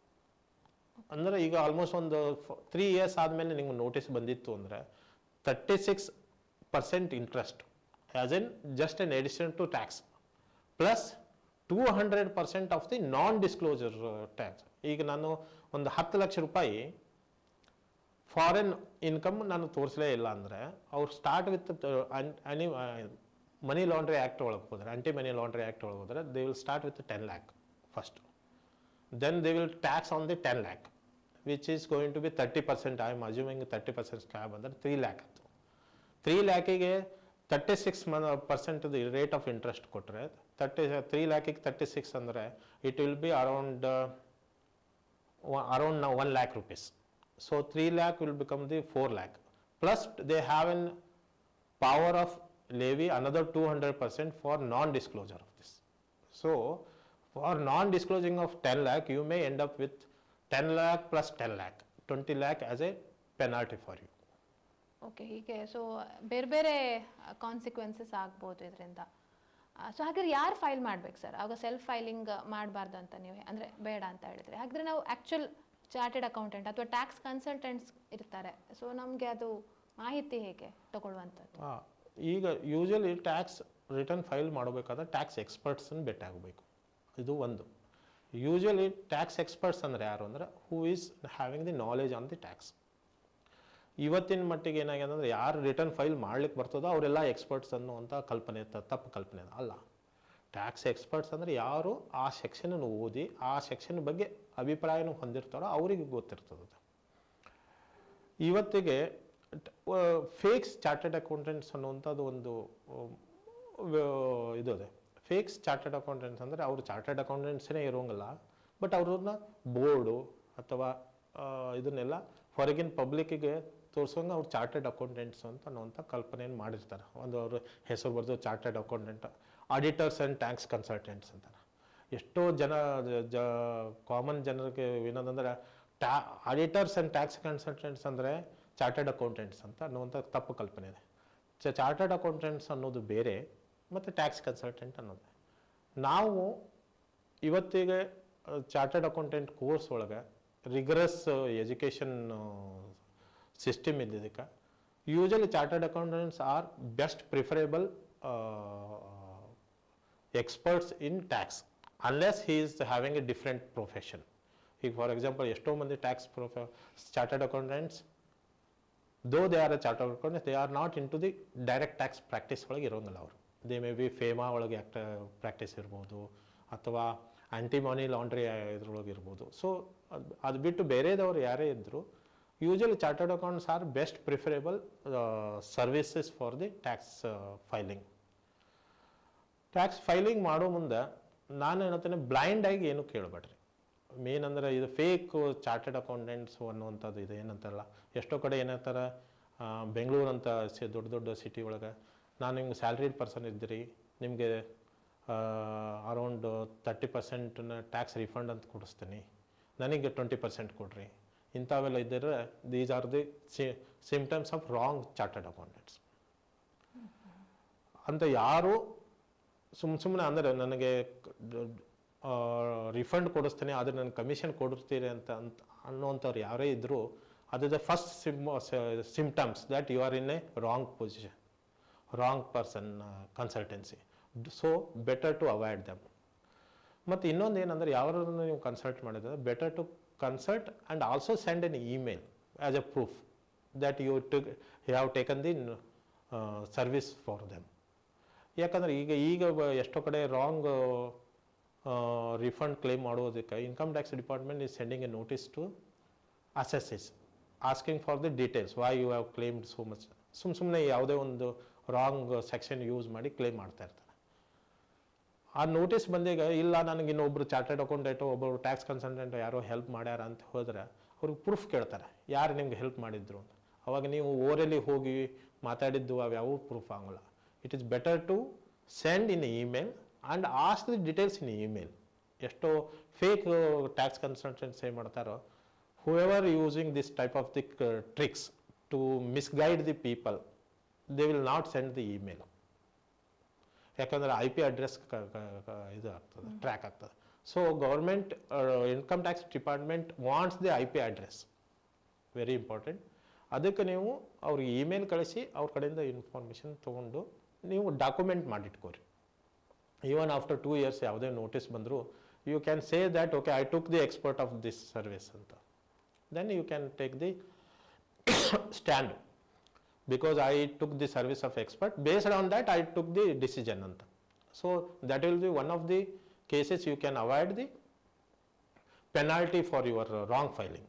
ಅಂದರೆ ಈಗ ಆಲ್ಮೋಸ್ಟ್ ಒಂದು ತ್ರೀ ಇಯರ್ಸ್ ಆದಮೇಲೆ ನಿಮ್ಗೆ ನೋಟಿಸ್ ಬಂದಿತ್ತು ಅಂದರೆ thirty six percent interest as an just an addition to tax plus two hundred percent of the non disclosure tax ಈಗ ನಾನು ಒಂದು ಹತ್ತು ಲಕ್ಷ ರೂಪಾಯಿ ಫಾರಿನ್ ಇನ್ಕಮ್ ನಾನು ತೋರಿಸಲೇ ಇಲ್ಲ ಅಂದರೆ ಅವ್ರು start with any money laundry act ಒಳಗೆ ಹೋದ್ರೆ ಆಂಟಿ ಮನಿ ಲಾಂಡ್ರಿ ಆ್ಯಕ್ಟ್ ಒಳಗೆ ಹೋದ್ರೆ they will start with ten lakh first then they will tax on the ten lakh which is going to be thirty percent I am assuming thirty percent slab ಅಂದರೆ three lakh ಆಯಿತು three ಲ್ಯಾಕಿಗೆ thirty six ಮನ್ percent rate of interest ಕೊಟ್ಟರೆ thirty three ಲ್ಯಾಕಿಗೆ thirty six ಅಂದರೆ it will be around around ನಾವು one lakh rupees so three lakh will become the four lakh plus they have an power of levy another 200% for non-disclosure of this. So, for non-disclosing of 10 lakh, you may end up with 10 lakh plus 10 lakh, 20 lakh as a penalty for you. Okay ಹೀಗೆ so ಬೇರೆ ಬೇರೆ consequences ಆಗ್ಬೋದು ಇದರಿಂದ so ಹಾಗಾದ್ರೆ ಯಾರು file ಮಾಡ್ಬೇಕು sir ಆವಾಗ self filing ಮಾಡಬಾರ್ದು ಅಂತ ನೀವು ಅಂದರೆ ಬೇಡ ಅಂತ ಹೇಳಿದ್ರೆ ಹಾಗಾದ್ರೆ ನಾವು ಆ್ಯಕ್ಚುಲ್ ಚಾರ್ಟೆಡ್ ಅಕೌಂಟೆಂಟ್ ಅಥವಾ ಟ್ಯಾಕ್ಸ್ ಕನ್ಸಲ್ಟೆಂಟ್ಸ್ ಇರ್ತಾರೆ ಸೊ ನಮಗೆ ಅದು ಮಾಹಿತಿ ಹೇಗೆ ತಗೊಳ್ಳುವಂಥದ್ದು ಆ, ಈಗ ಯೂಶಲಿ ಟ್ಯಾಕ್ಸ್ ರಿಟರ್ನ್ ಫೈಲ್ ಮಾಡಬೇಕಾದ್ರೆ ಟ್ಯಾಕ್ಸ್ ಎಕ್ಸ್ಪರ್ಟ್ಸನ್ನು ಭೇಟಿ ಆಗಬೇಕು ಇದು ಒಂದು ಯೂಶಲಿ ಟ್ಯಾಕ್ಸ್ ಎಕ್ಸ್ಪರ್ಟ್ಸ್ ಅಂದರೆ ಯಾರು ಅಂದರೆ who is having the knowledge on the tax ಇವತ್ತಿನ ಮಟ್ಟಿಗೆ ಏನಾಗಿದೆ ಅಂದರೆ ಯಾರು ರಿಟರ್ನ್ ಫೈಲ್ ಮಾಡ್ಲಿಕ್ಕೆ ಬರ್ತದೋ ಅವರೆಲ್ಲ ಎಕ್ಸ್ಪರ್ಟ್ಸ್ ಅನ್ನುವಂಥ ಕಲ್ಪನೆ ತ- ತಪ್ಪು ಕಲ್ಪನೆ ಇದೆ. ಅಲ್ಲ ಟ್ಯಾಕ್ಸ್ ಎಕ್ಸ್ಪರ್ಟ್ಸ್ ಅಂದರೆ ಯಾರು ಆ ಸೆಕ್ಷನನ್ನು ಓದಿ ಆ ಸೆಕ್ಷನ್ ಬಗ್ಗೆ ಅಭಿಪ್ರಾಯನ ಹೊಂದಿರ್ತಾರೋ ಅವರಿಗೆ ಗೊತ್ತಿರ್ತದೆ ಅದು. ಇವತ್ತಿಗೆ ಫೇಕ್ಸ್ ಚಾರ್ಟೆಡ್ ಅಕೌಂಟೆಂಟ್ಸ್ ಅನ್ನುವಂಥದ್ದು ಒಂದು ಉಮ್, ವ್ಯ- ಇದು ಇದೆ ಫೇಕ್ಸ್ ಚಾರ್ಟೆಡ್ ಅಕೌಂಟೆಂಟ್ಸ್ ಅಂದರೆ ಅವರು ಚಾರ್ಟೆಡ್ ಅಕೌಂಟೆಂಟ್ಸೇ ಇರೋಂಗಿಲ್ಲ ಬಟ್ ಅವ್ರನ್ನ ಬೋರ್ಡು ಅಥವಾ ಆ, ಇದನ್ನೆಲ್ಲ ಹೊರಗಿನ ಪಬ್ಲಿಕ್ಕಿಗೆ ತೋರ್ಸೋಂಗೆ ಅವ್ರು ಚಾರ್ಟೆಡ್ ಅಕೌಂಟೆಂಟ್ಸ್ ಅಂತ ಅನ್ನುವಂಥ ಕಲ್ಪನೆಯನ್ನು ಮಾಡಿರ್ತಾರೆ ಒಂದು ಅವರು ಹೆಸರು ಬರೆದು chartered accountant auditors and tax consultants ಅಂತಾರೆ ಎಷ್ಟೋ ಜನ ಜ ಕಾಮನ್ ಜನರಿಗೆ ಏನಂದ್ರೆ ಟ್ಯಾ ಆಡಿಟರ್ಸ್ ಆ್ಯಂಡ್ ಟ್ಯಾಕ್ಸ್ ಕನ್ಸಲ್ಟೆಂಟ್ಸ್ ಅಂದರೆ ಚಾರ್ಟೆಡ್ ಅಕೌಂಟೆಂಟ್ಸ್ ಅಂತ ಅನ್ನುವಂಥ ತಪ್ಪು ಕಲ್ಪನೆ ಇದೆ ಚ ಚಾರ್ಟೆಡ್ ಅಕೌಂಟೆಂಟ್ಸ್ ಅನ್ನೋದು ಬೇರೆ ಮತ್ತು ಟ್ಯಾಕ್ಸ್ ಕನ್ಸಲ್ಟೆಂಟ್ ಅನ್ನೋದು ನಾವು ಇವತ್ತಿಗೆ ಚಾರ್ಟೆಡ್ ಅಕೌಂಟೆಂಟ್ ಕೋರ್ಸ್ ಒಳಗೆ ರಿಗರಸ್ ಎಜುಕೇಷನ್ ಸಿಸ್ಟಮ್ ಇದ್ದಿದ್ದಕ್ಕೆ usually chartered accountants are best preferable experts in tax unless he is having a different profession ಈಗ ಫಾರ್ ಎಕ್ಸಾಂಪಲ್ ಎಷ್ಟೋ ಮಂದಿ ಟ್ಯಾಕ್ಸ್ ಪ್ರೊಫೆ chartered accountants though they are a chartered accountants they are not in to the direct tax practice ಒಳಗೆ ಇರೋಂಗಿಲ್ಲ ಅವರು they may be FEMA ಒಳಗೆ act practice ಇರ್ಬೋದು ಅಥವಾ ಆ್ಯಂಟಿ ಮನಿ ಲಾಂಡ್ರಿ ಇದ್ರೊಳಗೆ ಇರ್ಬೋದು ಸೊ ಅದು ಬಿಟ್ಟು ಬೇರೆದವ್ರು ಯಾರೇ ಇದ್ದರು usually chartered accounts are best preferable services for the tax filing tax filing ಮಾಡೋ ಮುಂದೆ ನಾನು ಹೇಳ್ತೇನೆ ಬ್ಲೈಂಡ್ ಆಗಿ ಏನು ಕೇಳಬೇಡ್ರಿ ಮೇನ್ ಅಂದ್ರೆ ಇದು ಫೇಕ್ ಚಾರ್ಟೆಡ್ ಅಕೌಂಟೆಂಟ್ಸ್ ಅನ್ನುವಂಥದ್ದು ಇದೆ ಏನಂತಾರಲ್ಲ ಎಷ್ಟೋ ಕಡೆ ಏನಂತಾರೆ ಬೆಂಗಳೂರು ಅಂತ ಸಿ ದೊಡ್ಡ ದೊಡ್ಡ ಸಿಟಿ ಒಳಗೆ ನಾನು ನಿಮ್ಗೆ ಸ್ಯಾಲ್ರಿಡ್ ಪರ್ಸನ್ ಇದ್ದೀರಿ ನಿಮಗೆ ಅರೌಂಡ್ ತರ್ಟಿ ಪರ್ಸೆಂಟ್ನ ಟ್ಯಾಕ್ಸ್ ರಿಫಂಡ್ ಅಂತ ಕೊಡಿಸ್ತೀನಿ ನನಗೆ ಟ್ವೆಂಟಿ ಪರ್ಸೆಂಟ್ ಕೊಡ್ರಿ ಇಂಥವೆಲ್ಲ ಇದ್ದರೆ these are the symptoms of wrong chartered accountants ಅಂತ ಯಾರು ಸುಮ್ಮ ಸುಮ್ಮನೆ ಅಂದರೆ ನನಗೆ ರಿಫಂಡ್ ಕೊಡಿಸ್ತೀನಿ ಆದರೆ ನನಗೆ ಕಮಿಷನ್ ಕೊಡಿಸ್ತೀರಿ ಅಂತ ಅಂತ ಅನ್ನೋಂಥವ್ರು ಯಾರೇ ಇದ್ದರೂ ಅದು ದ ಫಸ್ಟ್ ಸಿಮ್ symptoms that you are in a wrong position wrong person consultancy so better to avoid them ಮತ್ತು ಇನ್ನೊಂದು ಏನಂದ್ರೆ ಯಾರನ್ನು ನೀವು ಕನ್ಸಲ್ಟ್ ಮಾಡಿದ್ರೆ better to consult and also send an email as a proof that you to have taken the service for them ಯಾಕಂದರೆ ಈಗ ಈಗ ಬ- ಎಷ್ಟೋ ಕಡೆ ರಾಂಗ್ ರಿಫಂಡ್ ಕ್ಲೇಮ್ ಮಾಡೋದಕ್ಕೆ income tax department is sending a notice to assessees asking for the details why you have claimed so much ಸುಮ್ಮ ಸುಮ್ಮನೆ ಯಾವುದೇ ಒಂದು ರಾಂಗ್ ಸೆಕ್ಷನ್ ಯೂಸ್ ಮಾಡಿ ಕ್ಲೇಮ್ ಮಾಡ್ತಾ ಇರ್ತಾರೆ ಆ ನೋಟಿಸ್ ಬಂದೀಗ ಇಲ್ಲ ನನಗೆ ಇನ್ನೊಬ್ರು ಚಾರ್ಟೆಡ್ ಅಕೌಂಟೆಂಟು ಒಬ್ಬರು ಟ್ಯಾಕ್ಸ್ ಕನ್ಸಲ್ಟೆಂಟ್ ಯಾರೋ ಹೆಲ್ಪ್ ಮಾಡ್ಯಾರ ಅಂತ ಹೋದ್ರೆ ಅವ್ರಿಗೆ ಪ್ರೂಫ್ ಕೇಳ್ತಾರೆ ಯಾರು ನಿಮ್ಗೆ ಹೆಲ್ಪ್ ಮಾಡಿದ್ರು ಅಂತ ಅವಾಗ ನೀವು ಓರಲ್ಲಿ ಹೋಗಿ ಮಾತಾಡಿದ್ದು ಅವ್ಯಾವೂ ಪ್ರೂಫ್ ಆಗಲ್ಲ it is better to send in email and as the details in email ಎಷ್ಟೋ ಫೇಕ್ ಟ್ಯಾಕ್ಸ್ ಕನ್ಸಲ್ಟೆಂಟ್ಸ್ ಏನು ಮಾಡ್ತಾರೋ whoever using this type of the uh, tricks to misguide the people they will not send the email ಯಾಕಂದ್ರೆ I P address ಇದು ಆಗ್ತದೆ track ಆಗ್ತದೆ so government income tax department wants the I P address very important ಅದಕ್ಕೆ ನೀವು ಅವ್ರಿಗೆ email ಕಳಿಸಿ ಅವ್ರ ಕಡೆಯಿಂದ ಇನ್ಫಾರ್ಮೇಷನ್ ತೊಗೊಂಡು ನೀವು ಡಾಕ್ಯುಮೆಂಟ್ ಮಾಡಿಟ್ಕೋರಿ ಈವನ್ ಆಫ್ಟರ್ ಟೂ ಇಯರ್ಸ್ ಯಾವುದೇ ನೋಟಿಸ್ ಬಂದರೂ you can say that okay I took the expert of this service ಅಂತ then you can take the stand because I took the service of expert. Based on that, I took the decision. Anta. So that will be one of the cases you can avoid the penalty for your uh, wrong filing.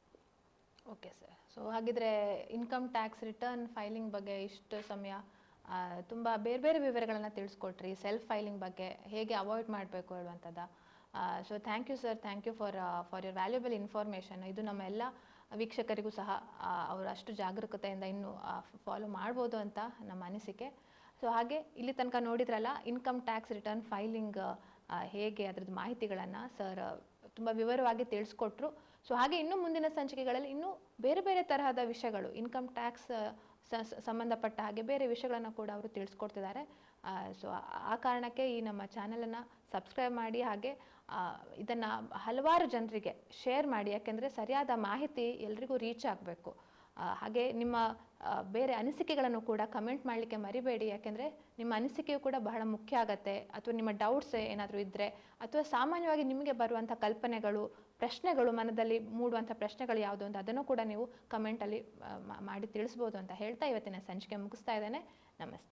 Okay sir so ಹಾಗಿದ್ರೆ income tax return filing ಬಗ್ಗೆ ಇಷ್ಟು ಸಮಯ ಆ, ತುಂಬ ಬೇರೆ ಬೇರೆ ವಿವರಗಳನ್ನು ತಿಳಿಸ್ಕೊಟ್ರಿ self filing ಬಗ್ಗೆ ಹೇಗೆ ಅವಾಯ್ಡ್ ಮಾಡಬೇಕು ಹೇಳುವಂಥದ್ದು so thank you sir thank you for for your valuable information ಇದು ನಮ್ಮ ಎಲ್ಲ ವೀಕ್ಷಕರಿಗೂ ಸಹ ಆ, ಅವರು ಅಷ್ಟು ಜಾಗರೂಕತೆಯಿಂದ ಇನ್ನೂ ಫಾಲೋ ಮಾಡ್ಬೋದು ಅಂತ ನಮ್ಮ ಅನಿಸಿಕೆ ಸೊ ಹಾಗೆ ಇಲ್ಲಿ ತನಕ ನೋಡಿದ್ರಲ್ಲ ಇನ್ಕಮ್ ಟ್ಯಾಕ್ಸ್ ರಿಟರ್ನ್ ಫೈಲಿಂಗ್ ಹೇಗೆ ಅದರದ್ದು ಮಾಹಿತಿಗಳನ್ನು ಸರ್ ತುಂಬ ವಿವರವಾಗಿ ತಿಳಿಸ್ಕೊಟ್ರು ಸೊ ಹಾಗೆ ಇನ್ನು ಮುಂದಿನ ಸಂಚಿಕೆಗಳಲ್ಲಿ ಇನ್ನೂ ಬೇರೆ ಬೇರೆ ತರಹದ ವಿಷಯಗಳು ಇನ್ಕಮ್ ಟ್ಯಾಕ್ಸ್ ಸಂಬಂಧಪಟ್ಟ ಹಾಗೆ ಬೇರೆ ವಿಷಯಗಳನ್ನು ಕೂಡ ಅವರು ತಿಳಿಸ್ಕೊಡ್ತಿದ್ದಾರೆ ಸೊ ಆ ಕಾರಣಕ್ಕೆ ಈ ನಮ್ಮ ಚಾನಲನ್ನು ಸಬ್ಸ್ಕ್ರೈಬ್ ಮಾಡಿ ಹಾಗೆ ಇದನ್ನು ಹಲವಾರು ಜನರಿಗೆ ಶೇರ್ ಮಾಡಿ ಯಾಕೆಂದರೆ ಸರಿಯಾದ ಮಾಹಿತಿ ಎಲ್ರಿಗೂ ರೀಚ್ ಆಗಬೇಕು ಹಾಗೆ ನಿಮ್ಮ ಆ, ಬೇರೆ ಅನಿಸಿಕೆಗಳನ್ನು ಕೂಡ ಕಮೆಂಟ್ ಮಾಡಲಿಕ್ಕೆ ಮರಿಬೇಡಿ ಯಾಕೆಂದರೆ ನಿಮ್ಮ ಅನಿಸಿಕೆಯು ಕೂಡ ಬಹಳ ಮುಖ್ಯ ಆಗತ್ತೆ ಅಥವಾ ನಿಮ್ಮ ಡೌಟ್ಸ್ ಏನಾದರೂ ಇದ್ದರೆ ಅಥವಾ ಸಾಮಾನ್ಯವಾಗಿ ನಿಮಗೆ ಬರುವಂಥ ಕಲ್ಪನೆಗಳು ಪ್ರಶ್ನೆಗಳು ಮನದಲ್ಲಿ ಮೂಡುವಂಥ ಪ್ರಶ್ನೆಗಳು ಯಾವುದು ಅಂತ ಅದನ್ನು ಕೂಡ ನೀವು ಕಮೆಂಟಲ್ಲಿ ಮಾಡಿ ತಿಳಿಸ್ಬೋದು ಅಂತ ಹೇಳ್ತಾ ಇವತ್ತಿನ ಸಂಚಿಕೆ ಮುಗಿಸ್ತಾ ಇದ್ದೇನೆ ನಮಸ್ತೆ